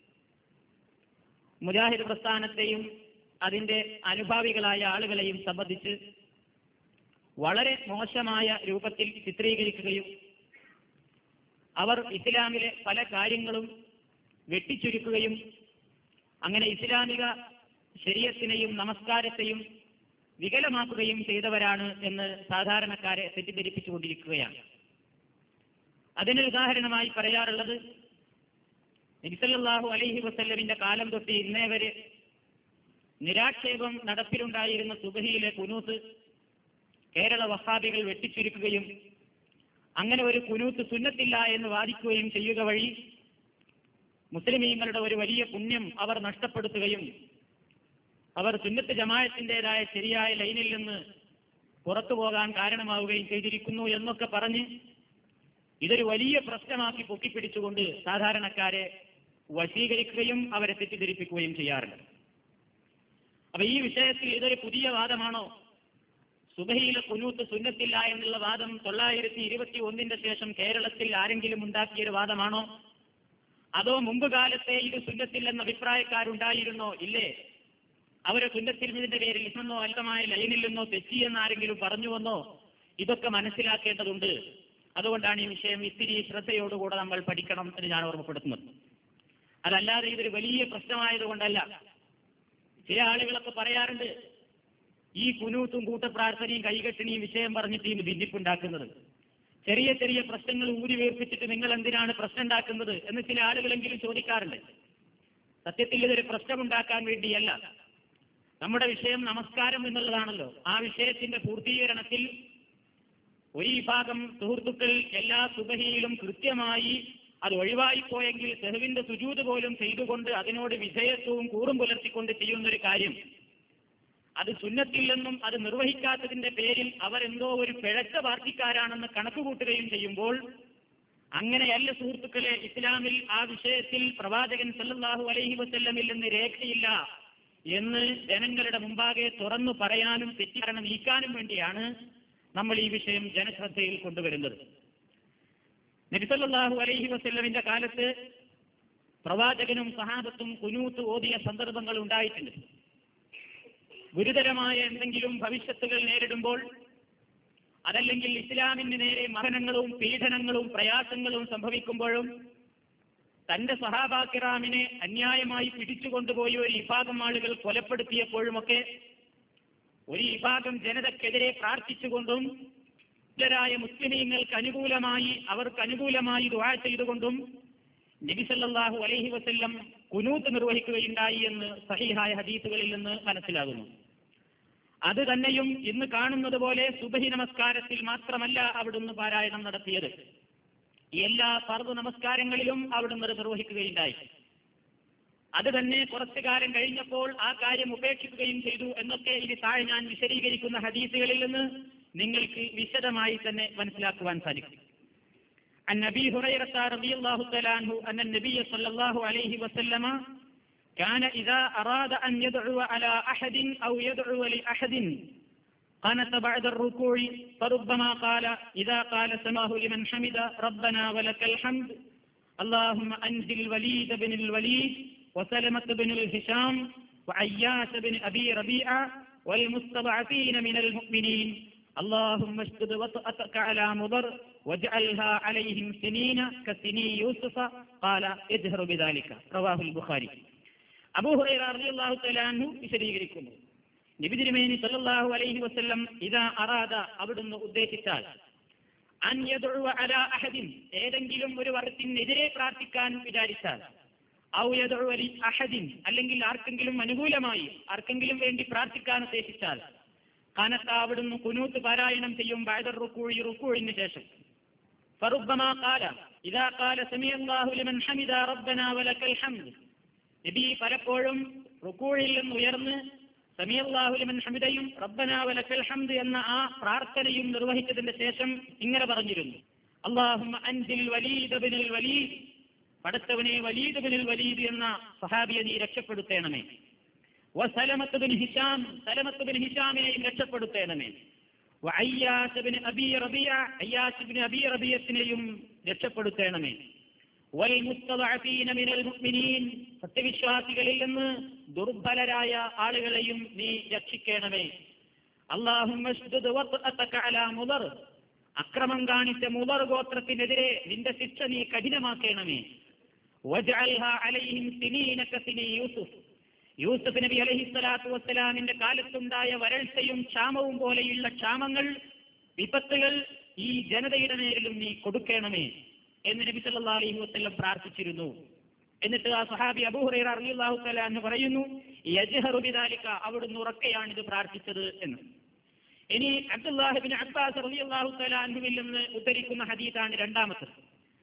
മുജാഹിദ് പ്രസ്ഥാനത്തെയും അതിന്റെ അനുഭാവികളായ ആളുകളെയും സംബന്ധിച്ച് വളരെ മോശമായ രൂപത്തിൽ ചിത്രീകരിക്കുകയും അവർ ഇസ്ലാമിലെ പല കാര്യങ്ങളും വെട്ടിച്ചുരുക്കുകയും അങ്ങനെ ഇസ്ലാമിക ശരീരത്തിനെയും നമസ്കാരത്തെയും വികലമാക്കുകയും ചെയ്തവരാണ് എന്ന് സാധാരണക്കാരെ തെറ്റിദ്ധരിപ്പിച്ചുകൊണ്ടിരിക്കുകയാണ് അതിന് ഉദാഹരണമായി പറയാറുള്ളത് നബിസല്ലാഹു അലൈഹി വസല്ലമിന്റെ കാലം തൊട്ട് ഇന്നേ വരെ നിരാക്ഷേപം നടപ്പിലുണ്ടായിരുന്ന സുബഹിയിലെ കുനൂത്ത് കേരള വഹാബികൾ വെട്ടിച്ചുരുക്കുകയും അങ്ങനെ ഒരു കുനൂത്ത് സുന്നത്തില്ല എന്ന് വാദിക്കുകയും ചെയ്യുക വഴി മുസ്ലിമീങ്ങളുടെ ഒരു വലിയ പുണ്യം അവർ നഷ്ടപ്പെടുത്തുകയും അവർ സുന്നത്ത് ജമായത്തിൻ്റെതായ ശരിയായ ലൈനിൽ നിന്ന് പുറത്തു പോകാൻ കാരണമാവുകയും ചെയ്തിരിക്കുന്നു എന്നൊക്കെ പറഞ്ഞ് ഇതൊരു വലിയ പ്രശ്നമാക്കി പൊക്കിപ്പിടിച്ചുകൊണ്ട് സാധാരണക്കാരെ വശീകരിക്കുകയും അവരെ തെറ്റിദ്ധരിപ്പിക്കുകയും ചെയ്യാറുണ്ട് അപ്പൊ ഈ വിഷയത്തിൽ ഇതൊരു പുതിയ വാദമാണോ സുബഹിയിലെ കുനൂത്ത് സുന്നത്തില്ല എന്നുള്ള വാദം തൊള്ളായിരത്തി ഇരുപത്തി ഒന്നിന്റെ ശേഷം കേരളത്തിൽ ആരെങ്കിലും ഉണ്ടാക്കിയൊരു വാദമാണോ അതോ മുമ്പ് കാലത്തെ ഇത് സുന്നത്തില്ലെന്ന അഭിപ്രായക്കാരുണ്ടായിരുന്നോ ഇല്ലേ അവരെ സുന്നത്തിൽ ഇതിന്റെ പേരിൽ ഇന്നെന്നോ അല്ലമായ ലൈനിൽ നിന്നോ തെറ്റിയെന്ന് ആരെങ്കിലും പറഞ്ഞുവെന്നോ ഇതൊക്കെ മനസ്സിലാക്കേണ്ടതുണ്ട് അതുകൊണ്ടാണ് ഈ വിഷയം ഇത്തിരി ശ്രദ്ധയോടുകൂടെ നമ്മൾ പഠിക്കണം എന്ന് ഞാൻ ഓർമ്മപ്പെടുത്തുന്നത് അതല്ലാതെ ഇതൊരു വലിയ പ്രശ്നമായതുകൊണ്ടല്ല ചില ആളുകളൊക്കെ പറയാറുണ്ട് ഈ കുനൂത്തും കൂട്ടപ്രാർത്ഥനയും കൈകെട്ടിനിയും വിഷയം പറഞ്ഞിട്ട് ഈ ഭിന്നിപ്പുണ്ടാക്കുന്നത് ചെറിയ ചെറിയ പ്രശ്നങ്ങൾ ഊരി വീർപ്പിച്ചിട്ട് നിങ്ങൾ എന്തിനാണ് പ്രശ്നം ഉണ്ടാക്കുന്നത് എന്ന് ചില ആളുകളെങ്കിലും ചോദിക്കാറുണ്ട് സത്യത്തിൽ ഇതൊരു പ്രശ്നമുണ്ടാക്കാൻ വേണ്ടിയല്ല നമ്മുടെ വിഷയം നമസ്കാരം എന്നുള്ളതാണല്ലോ ആ വിഷയത്തിന്റെ പൂർത്തീകരണത്തിൽ ഒരു വിഭാഗം സുഹൃത്തുക്കൾ എല്ലാ സുബഹിയിലും കൃത്യമായി അത് ഒഴിവായിപ്പോയെങ്കിൽ സെഹുവിന്റെ സുജൂത് പോലും ചെയ്തുകൊണ്ട് അതിനോട് വിധേയത്വവും കൂറും പുലർത്തിക്കൊണ്ട് ചെയ്യുന്നൊരു കാര്യം അത് സുന്നത്തില്ലെന്നും അത് നിർവഹിക്കാത്തതിന്റെ പേരിൽ അവരെന്തോ ഒരു പിഴച്ച പാർട്ടിക്കാരാണെന്ന് കണക്കുകൂട്ടുകയും ചെയ്യുമ്പോൾ അങ്ങനെയല്ല സുഹൃത്തുക്കളെ ഇസ്ലാമിൽ ആ വിഷയത്തിൽ പ്രവാചകൻ സല്ലല്ലാഹു അലൈഹി വസല്ലമിൽ നിന്ന് രേഖയില്ല എന്ന് ജനങ്ങളുടെ മുമ്പാകെ തുറന്നു പറയാനും തെറ്റിദ്ധാരണ നീക്കാനും വേണ്ടിയാണ് നമ്മൾ ഈ വിഷയം ജനശ്രദ്ധയിൽ കൊണ്ടുവരുന്നത് നബിസല്ലാഹു അലൈഹി വസല്ലമിന്റെ കാലത്ത് പ്രവാചകനും സഹാബത്തും കുനൂത്ത് ഓതിയ സന്ദർഭങ്ങൾ ഉണ്ടായിട്ടുണ്ട് ഗുരുതരമായ എന്തെങ്കിലും ഭവിഷ്യത്തുകൾ നേരിടുമ്പോൾ അതല്ലെങ്കിൽ ഇസ്ലാമിന് നേരെ മരണങ്ങളും പീഡനങ്ങളും പ്രയാസങ്ങളും സംഭവിക്കുമ്പോഴും തന്റെ സഹാബാക്കിറാമിനെ അന്യായമായി പിടിച്ചുകൊണ്ടുപോയി ഒരു വിഭാഗം ആളുകൾ കൊലപ്പെടുത്തിയപ്പോഴുമൊക്കെ ഒരു വിഭാഗം ജനതക്കെതിരെ പ്രാർത്ഥിച്ചുകൊണ്ടും ായ മുസ്ലിമീങ്ങൾക്ക് അനുകൂലമായി അവർക്ക് അനുകൂലമായി ദുആ ചെയ്തുകൊണ്ടും നബിസല്ലാഹു അലൈഹി വസല്ലം കുനൂത്ത് നിർവഹിക്കുകയുണ്ടായി എന്ന് സഹിഹായ ഹദീസുകളിൽ നിന്ന് മനസ്സിലാകുന്നു അത് തന്നെയും ഇന്ന് കാണുന്നത് പോലെ സുബഹി നമസ്കാരത്തിൽ മാത്രമല്ല അവിടുന്ന് പാരായണം നടത്തിയത് എല്ലാ ഫർദ് നമസ്കാരങ്ങളിലും അവിടുന്ന് അത് നിർവഹിക്കുകയുണ്ടായി അത് തന്നെ കുറച്ചു കാലം കഴിഞ്ഞപ്പോൾ ആ കാര്യം ഉപേക്ഷിക്കുകയും ചെയ്തു എന്നൊക്കെ ഇനി താഴെ ഞാൻ വിശദീകരിക്കുന്ന ഹദീസുകളിൽ നിന്ന് നിങ്ങൾക്ക് വിശദമായി തന്നെ മനസ്സിലാക്കുവാൻ സാധിക്കും عن ابي هريره رضي الله تعالى عنه ان النبي صلى الله عليه وسلم كان اذا اراد ان يدعو على احد او يدعو لاحد قنت بعد الركوع فربما قال اذا قال سماه لمن حمد ربنا ولك الحمد اللهم انزل الوليد بن الوليد وسلمة بن الهشام وعياش بن ابي ربيعه والمستضعفين من المؤمنين اللهم اشدد وطأتك على مضر واجعلها عليهم سنين كسني يوسف قال اجهر بذلك رواه البخاري അബൂ ഹുറൈറ റളിയല്ലാഹു തആല അൻഹു വിശദീകരിക്കുന്നു നബി തിരുമേനി സല്ലല്ലാഹു അലൈഹി വസല്ലം ഇദാ അറാദ അവിടുന്ന് ഉദ്ദേശിച്ചാൽ അൻ യദ്ഉ അലാ അഹദിൻ ഏതെങ്കിലും ഒരു വർത്തിനെതിരെ പ്രാർത്ഥിക്കാൻ വിചാരിച്ചാൽ ഔ യദ്ഉ ലി അഹദിൻ അല്ലെങ്കിൽ ആർക്കെങ്കിലും അനുകൂലമായി ആർക്കെങ്കിലും വേണ്ടി പ്രാർത്ഥിക്കാൻ ഉദ്ദേശിച്ചാൽ കാനത്ത അവിടുന്ന് കുനൂത്ത് പാരായണം ചെയ്യും ബഅദർ റുക്കൂഴി റുക്കൂഴിന് ശേഷം ഫറുബ്ബമാ ഖാല ഇദാ ഖാല സമിഅല്ലാഹു ലിമൻ ഹമിദ റബ്ബനാ വലക്കൽ ഹംദ് നബി പലപ്പോഴും റുക്കൂഴിൽ നിന്ന് ഉയർന്ന് സമിയല്ലാഹു ലിമൻ ഹമിദയും റബ്ബനാ വലക്കൽ ഹംദ് എന്ന ആ പ്രാർത്ഥനയും നിർവഹിച്ചതിന്റെ ശേഷം ഇങ്ങനെ പറഞ്ഞിരുന്നു അള്ളാഹുമ്മ അൻസിൽ വലീദ് ബിനുൽ വലീദ് പടത്തവനെ വലീദ് ബിനുൽ വലീദ് എന്ന സഹാബിയെ നീ രക്ഷപ്പെടുത്തേണമേ വസലമത്ത് ബിൻ ഹിഷാം സലമത്ത് ബിൻ ഹിഷാമിനെയും രക്ഷപ്പെടുത്തേണമേ വഅയ്യാസ് ബിൻ അബി റബിയ അയ്യാസ് ബിൻ അബി റബിയത്തിനെയും രക്ഷപ്പെടുത്തേണമേ വൽമുസ്തദഅഫീന മിനൽ മുഅ്മിനീൻ സത്യവിശ്വാസികളിൽ നിന്ന് ദുർബലരായ ആളുകളെയും നീ രക്ഷിക്കണമേ അല്ലാഹുമ്മ അഷ്ദദ് വത്അതക അലാ മുദർ അക്രമം കാണിച്ച മുദർ ഗോത്രത്തിനെതിരെ നിന്റെ ശിക്ഷ നീ കഠിനമാക്കണമേ വജ്അൽഹാ അലൈഹിം സിനീന കസിനി യൂസുഫ് യൂസുഫ് നബി അലൈഹിസ്സലാത്തു വസ്സലാമിന്റെ കാലത്തുണ്ടായ വരൾച്ചയും ക്ഷാമവും പോലെയുള്ള ക്ഷാമങ്ങൾ വിപത്തുകൾ ഈ ജനതയുടെ നേരിലും നീ കൊടുക്കണമേ എന്ന് നബി സല്ലല്ലാഹു അലൈഹി വസല്ലം പ്രാർത്ഥിച്ചിരുന്നു എന്നിട്ട് ആ സഹാബി അബൂഹുറൈറ റളിയല്ലാഹു തആല എന്ന് പറയുന്നു യജ്ഹറു ബിദാലിക അവിടുന്ന് ഉറക്കെയാണ് ഇത് പ്രാർത്ഥിച്ചത് എന്ന് ഇനി അബ്ദുല്ലാഹിബിൻ അബ്ബാസ് റളിയല്ലാഹു തആല അൻഹുവിൽ നിന്ന് ഉദ്ധരിക്കുന്ന ഹദീസാണ് രണ്ടാമത്തത്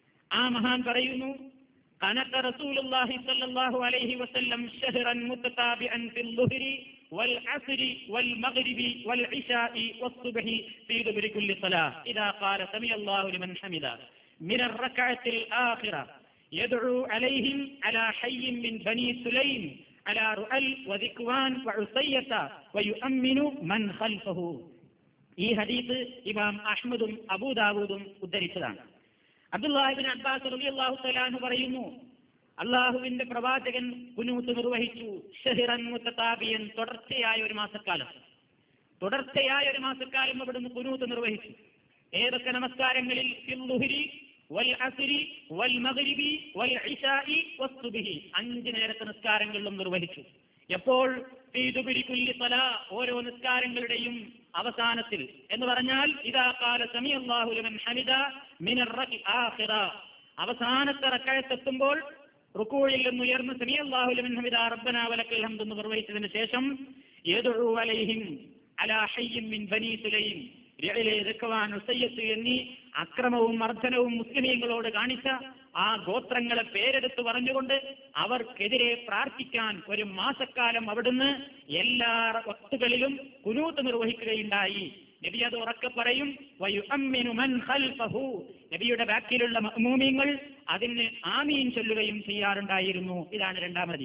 ആ മഹാൻ പറയുന്നു قنت رسول الله صلى الله عليه وسلم شهرا متتابعا في الظهر والعصر والمغرب والعشاء والصبح في دبر كل صلاة إذا قال سمع الله لمن حمده من الركعة الآخرة يدعو عليهم على حي من بني سليم على رؤل وذكوان وعصية ويؤمن من خلفه ഈ ഹദീസ് ഇമാം അഹ്മദും അബൂദാവൂദും ഉദ്ധരിച്ചതാണ് അബ്ദുല്ലാഹിബിൻ അബ്ബാസ് റളിയല്ലാഹു തആല എന്ന് പറയുന്നു അള്ളാഹുവിന്റെ പ്രവാചകൻ കുനൂത്ത് നിർവഹിച്ചു ഷഹിറൻ മുത്തതാബിയൻ തുടർച്ചയായ ഒരു മാസക്കാലം തുടർച്ചയായ ഒരു മാസക്കാലം അവിടുന്ന് കുനൂത്ത് നിർവഹിച്ചു ഏതൊക്കെ നമസ്കാരങ്ങളിൽ ഫിൽ ളുഹ്രി വൽ അസ്രി വൽ മഗ്രിബി വൽ ഇശാഇ വസ്സുബ്ഹി അഞ്ച് നേരത്തെ നിസ്കാരങ്ങളിലും നിർവഹിച്ചു എപ്പോൾ ഫീ ദുബരി കുല്ലി സലാ ഓരോ നിസ്കാരങ്ങളുടെയും അവസാനത്തിൽ എന്ന് പറഞ്ഞാൽ ഇതാ കാല സമി അള്ളാഹു ലിമൻ ഹമിദ മിനർ റകി ആഖിറ അവസാനത്തെ റക്കഴത്തെത്തുമ്പോൾ റുക്കൂഴിൽ നിന്ന് ഉയർന്ന് സമി അള്ളാഹു ലിമൻ ഹമിദ റബ്ബന വലക്കൽ ഹംദ് എന്ന് നിർവഹിച്ചതിന് ശേഷം യദഉ അലൈഹിം അലാ ഹയ്യിൻ മിൻ ബനി സുലൈം രഇലെ ദക്കവാൻ ഉസയ്യത്ത് എന്നീ അക്രമവും മർദ്ദനവും മുസ്ലിമീങ്ങളോട് കാണിച്ച ആ ഗോത്രങ്ങളെ പേരെടുത്ത് പറഞ്ഞുകൊണ്ട് അവർക്കെതിരെ പ്രാർത്ഥിക്കാൻ ഒരു മാസക്കാലം അവിടുന്ന് എല്ലാ വക്തുകളിലും കുനൂത്ത് നിർവഹിക്കുകയുണ്ടായി നബി അത് ഉറക്കെ പറയും വയുഅമ്മിനു മൻ ഖൽഫഹു നബിയുടെ ബാക്കിലുള്ള മഅ്മൂമീങ്ങൾ അതിന് ആമീൻ ചൊല്ലുകയും ചെയ്യാറുണ്ടായിരുന്നു ഇതാണ് രണ്ടാമത്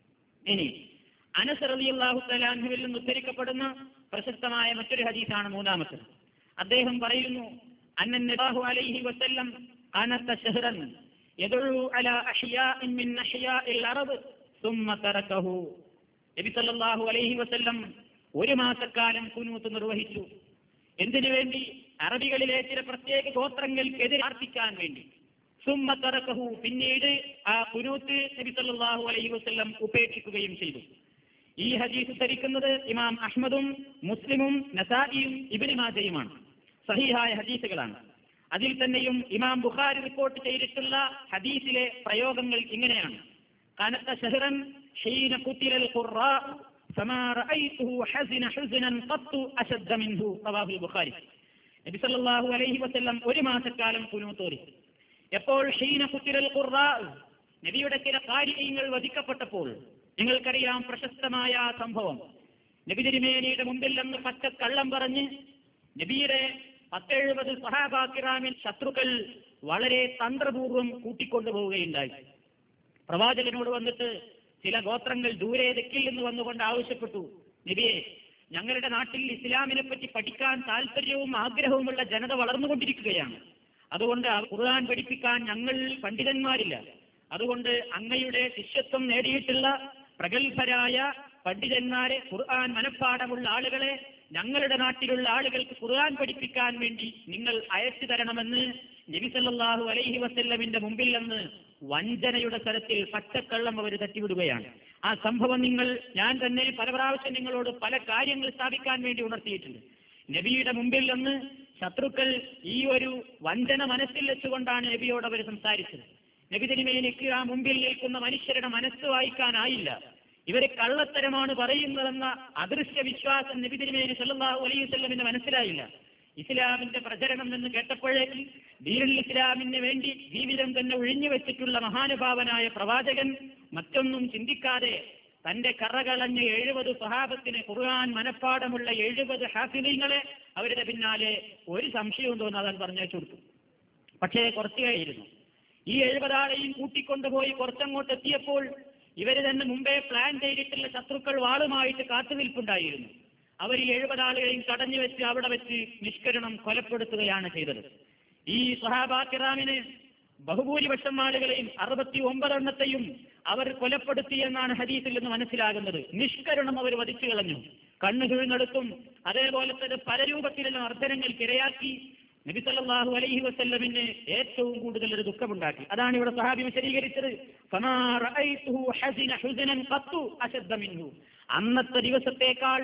ഇനി അനസ് റളിയല്ലാഹു തആല അൻഹുവിൽ നിന്ന് ഉദ്ധരിക്കപ്പെടുന്ന പ്രശസ്തമായ മറ്റൊരു ഹദീസാണ് മൂന്നാമത്തത് അദ്ദേഹം പറയുന്നു അന്നൻ നബാഹു അലൈഹി വസല്ലം അനത്ത ഷഹ്റൻ യദഉ അലാ അഹ്യാഇൻ മിൻ അഹ്യാഇൽ അറബ് ثم تركه നബി സല്ലല്ലാഹു അലൈഹി വസല്ലം ഒരു മാസക്കാലം കുനൂത്ത് നിർവഹിച്ചു എന്തിനു വേണ്ടി അറബികളിലെ ചില പ്രത്യേക ഗോത്രങ്ങൾക്കെതിരെ പ്രാർത്ഥിക്കാൻ വേണ്ടി സുമ്മ തറക്കഹു പിന്നീട് ആ കുനൂത്ത് നബി സല്ലല്ലാഹു അലൈഹി വസല്ലം ഉപേക്ഷിക്കുകയും ചെയ്തു ഈ ഹദീസ് ധരിക്കുന്നത് ഇമാം അഹ്മദും മുസ്ലിമും നസായിയും ഇബിന് മാജയുമാണ് സഹിഹായ ഹദീസുകളാണ് അതിൽ തന്നെയും ഇമാം ബുഖാരി റിപ്പോർട്ട് ചെയ്തിട്ടുള്ള ഹദീസിലെ പ്രയോഗങ്ങൾ ഇങ്ങനെയാണ് കനത്ത ഷഹ്റൻ ഹീന കുത്തിലൽ ഖുർറാ فما رأيته حزن حزنا قط أشد منه رواه البخاري നബി സല്ലല്ലാഹു അലൈഹി വസല്ലം ഒരു മാസക്കാലം കുനൂത്തോരി എപ്പോൾ ഹീന കുത്തിരൽ ഖുർറാ നബിയുടെ ചില കാര്യങ്ങൾ വധിക്കപ്പെട്ടപ്പോൾ നിങ്ങൾക്കറിയാം പ്രശസ്തമായ ആ സംഭവം നബി തിരുമേനിയുടെ മുമ്പിൽ നിന്ന് പച്ച കള്ളം പറഞ്ഞ് നബിയുടെ പത്തെഴുപത് സഹാബാക്കിറാമിൽ ശത്രുക്കൾ വളരെ തന്ത്രപൂർവ്വം കൂട്ടിക്കൊണ്ടുപോവുകയുണ്ടായി പ്രവാചകനോട് വന്നിട്ട് ചില ഗോത്രങ്ങൾ ദൂരെ ദിക്കിൽ നിന്ന് വന്നുകൊണ്ട് ആവശ്യപ്പെട്ടു നബിയെ ഞങ്ങളുടെ നാട്ടിൽ ഇസ്ലാമിനെ പറ്റി പഠിക്കാൻ താല്പര്യവും ആഗ്രഹവുമുള്ള ജനത വളർന്നുകൊണ്ടിരിക്കുകയാണ് അതുകൊണ്ട് ആ ഖുർആൻ പഠിപ്പിക്കാൻ ഞങ്ങൾ പണ്ഡിതന്മാരില്ല അതുകൊണ്ട് അങ്ങയുടെ ശിഷ്യത്വം നേടിയിട്ടുള്ള പ്രഗത്ഭരായ പണ്ഡിതന്മാരെ ഖുർആൻ മനഃപ്പാടമുള്ള ആളുകളെ ഞങ്ങളുടെ നാട്ടിലുള്ള ആളുകൾക്ക് ഖുർആൻ പഠിപ്പിക്കാൻ വേണ്ടി നിങ്ങൾ അയച്ചു തരണമെന്ന് നബി സല്ലല്ലാഹു അലൈഹി വസല്ലമിന്റെ മുമ്പിൽ നിന്ന് വഞ്ചനയുടെ തരത്തിൽ പച്ചക്കള്ളം അവർ തട്ടിവിടുകയാണ് ആ സംഭവം നിങ്ങൾ ഞാൻ തന്നെ പല പ്രാവശ്യം നിങ്ങളോട് പല കാര്യങ്ങൾ സ്ഥാപിക്കാൻ വേണ്ടി ഉണർത്തിയിട്ടുണ്ട് നബിയുടെ മുമ്പിൽ നിന്ന് ശത്രുക്കൾ ഈ ഒരു വഞ്ചന മനസ്സിൽ വെച്ചുകൊണ്ടാണ് നബിയോട് അവർ സംസാരിച്ചത് നബി തിരുമേനിക്ക് ആ മുമ്പിൽ നിൽക്കുന്ന മനുഷ്യരുടെ മനസ്സ് വായിക്കാനായില്ല ഇവരെ കള്ളത്തരമാണ് പറയുന്നതെന്ന അദൃശ്യ വിശ്വാസം നബി തിരുമേനി സല്ലല്ലാഹു അലൈഹി വസല്ലമിന് മനസ്സിലായില്ല ഇസ്ലാമിന്റെ പ്രചരണം എന്ന് കേട്ടപ്പോഴേക്കും ദീനുൽ ഇസ്ലാമിന് വേണ്ടി ജീവിതം തന്നെ ഒഴിഞ്ഞു വെച്ചിട്ടുള്ള മഹാനുഭാവനായ പ്രവാചകൻ മറ്റൊന്നും ചിന്തിക്കാതെ തന്റെ കറകളഞ്ഞ എഴുപത് സഹാബത്തിന് ഖുർആൻ മനഃപ്പാടമുള്ള എഴുപത് ഹാഫിലിങ്ങളെ അവരുടെ പിന്നാലെ ഒരു സംശയവും തോന്നാതെ പറഞ്ഞു കൊടുത്തു പക്ഷേ കുറച്ചു കഴിഞ്ഞിരുന്നു ഈ എഴുപതാളെയും കൂട്ടിക്കൊണ്ടുപോയി കുറച്ചങ്ങോട്ട് എത്തിയപ്പോൾ ഇവര് തന്നെ മുമ്പേ പ്ലാൻ ചെയ്തിട്ടുള്ള ശത്രുക്കൾ വാളുമായിട്ട് കാത്തുനിൽപ്പുണ്ടായിരുന്നു അവർ ഈ എഴുപതാളുകളെയും തടഞ്ഞു വെച്ച് അവിടെ വെച്ച് നിഷ്കരണം കൊലപ്പെടുത്തുകയാണ് ചെയ്തത് ഈ സഹാബാക്കിറാമിന് ബഹുഭൂരിപക്ഷം ആളുകളെയും അറുപത്തി ഒമ്പതെണ്ണത്തെയും അവർ കൊലപ്പെടുത്തി എന്നാണ് ഹദീസിൽ നിന്ന് മനസ്സിലാകുന്നത് നിഷ്കരണം അവർ വധിച്ചു കളഞ്ഞു കണ്ണു കിഴുന്നെടുത്തും അതേപോലെ തന്നെ പല രൂപത്തിലുള്ള മർദ്ദനങ്ങൾക്ക് ഇരയാക്കി നബി സല്ലല്ലാഹു അലൈഹി വസല്ലമിന് ഏറ്റവും കൂടുതൽ ഒരു ദുഃഖമുണ്ടാക്കി അതാണ് ഇവിടെ സഹാബി വിശദീകരിച്ചത് ഫമാ റഅയ്തുഹു ഹസിന ഹുസനൻ ഖത്തു അശദ്ദ മിൻഹു അന്നത്തെ ദിവസത്തേക്കാൾ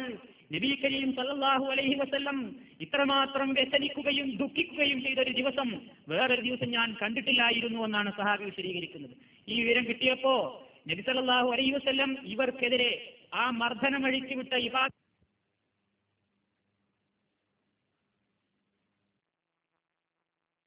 നബി കരീം സല്ലല്ലാഹു അലൈഹി വസല്ലം ഇത്രമാത്രം വ്യസനിക്കുകയും ദുഃഖിക്കുകയും ചെയ്ത ഒരു ദിവസം വേറൊരു ദിവസം ഞാൻ കണ്ടിട്ടില്ലായിരുന്നു എന്നാണ് സഹാബി വിശദീകരിക്കുന്നത് ഈ വിവരം കിട്ടിയപ്പോ നബി സല്ലല്ലാഹു അലൈഹി വസല്ലം ഇവർക്കെതിരെ ആ മർദ്ദനം അഴിച്ചുവിട്ട ഇബാ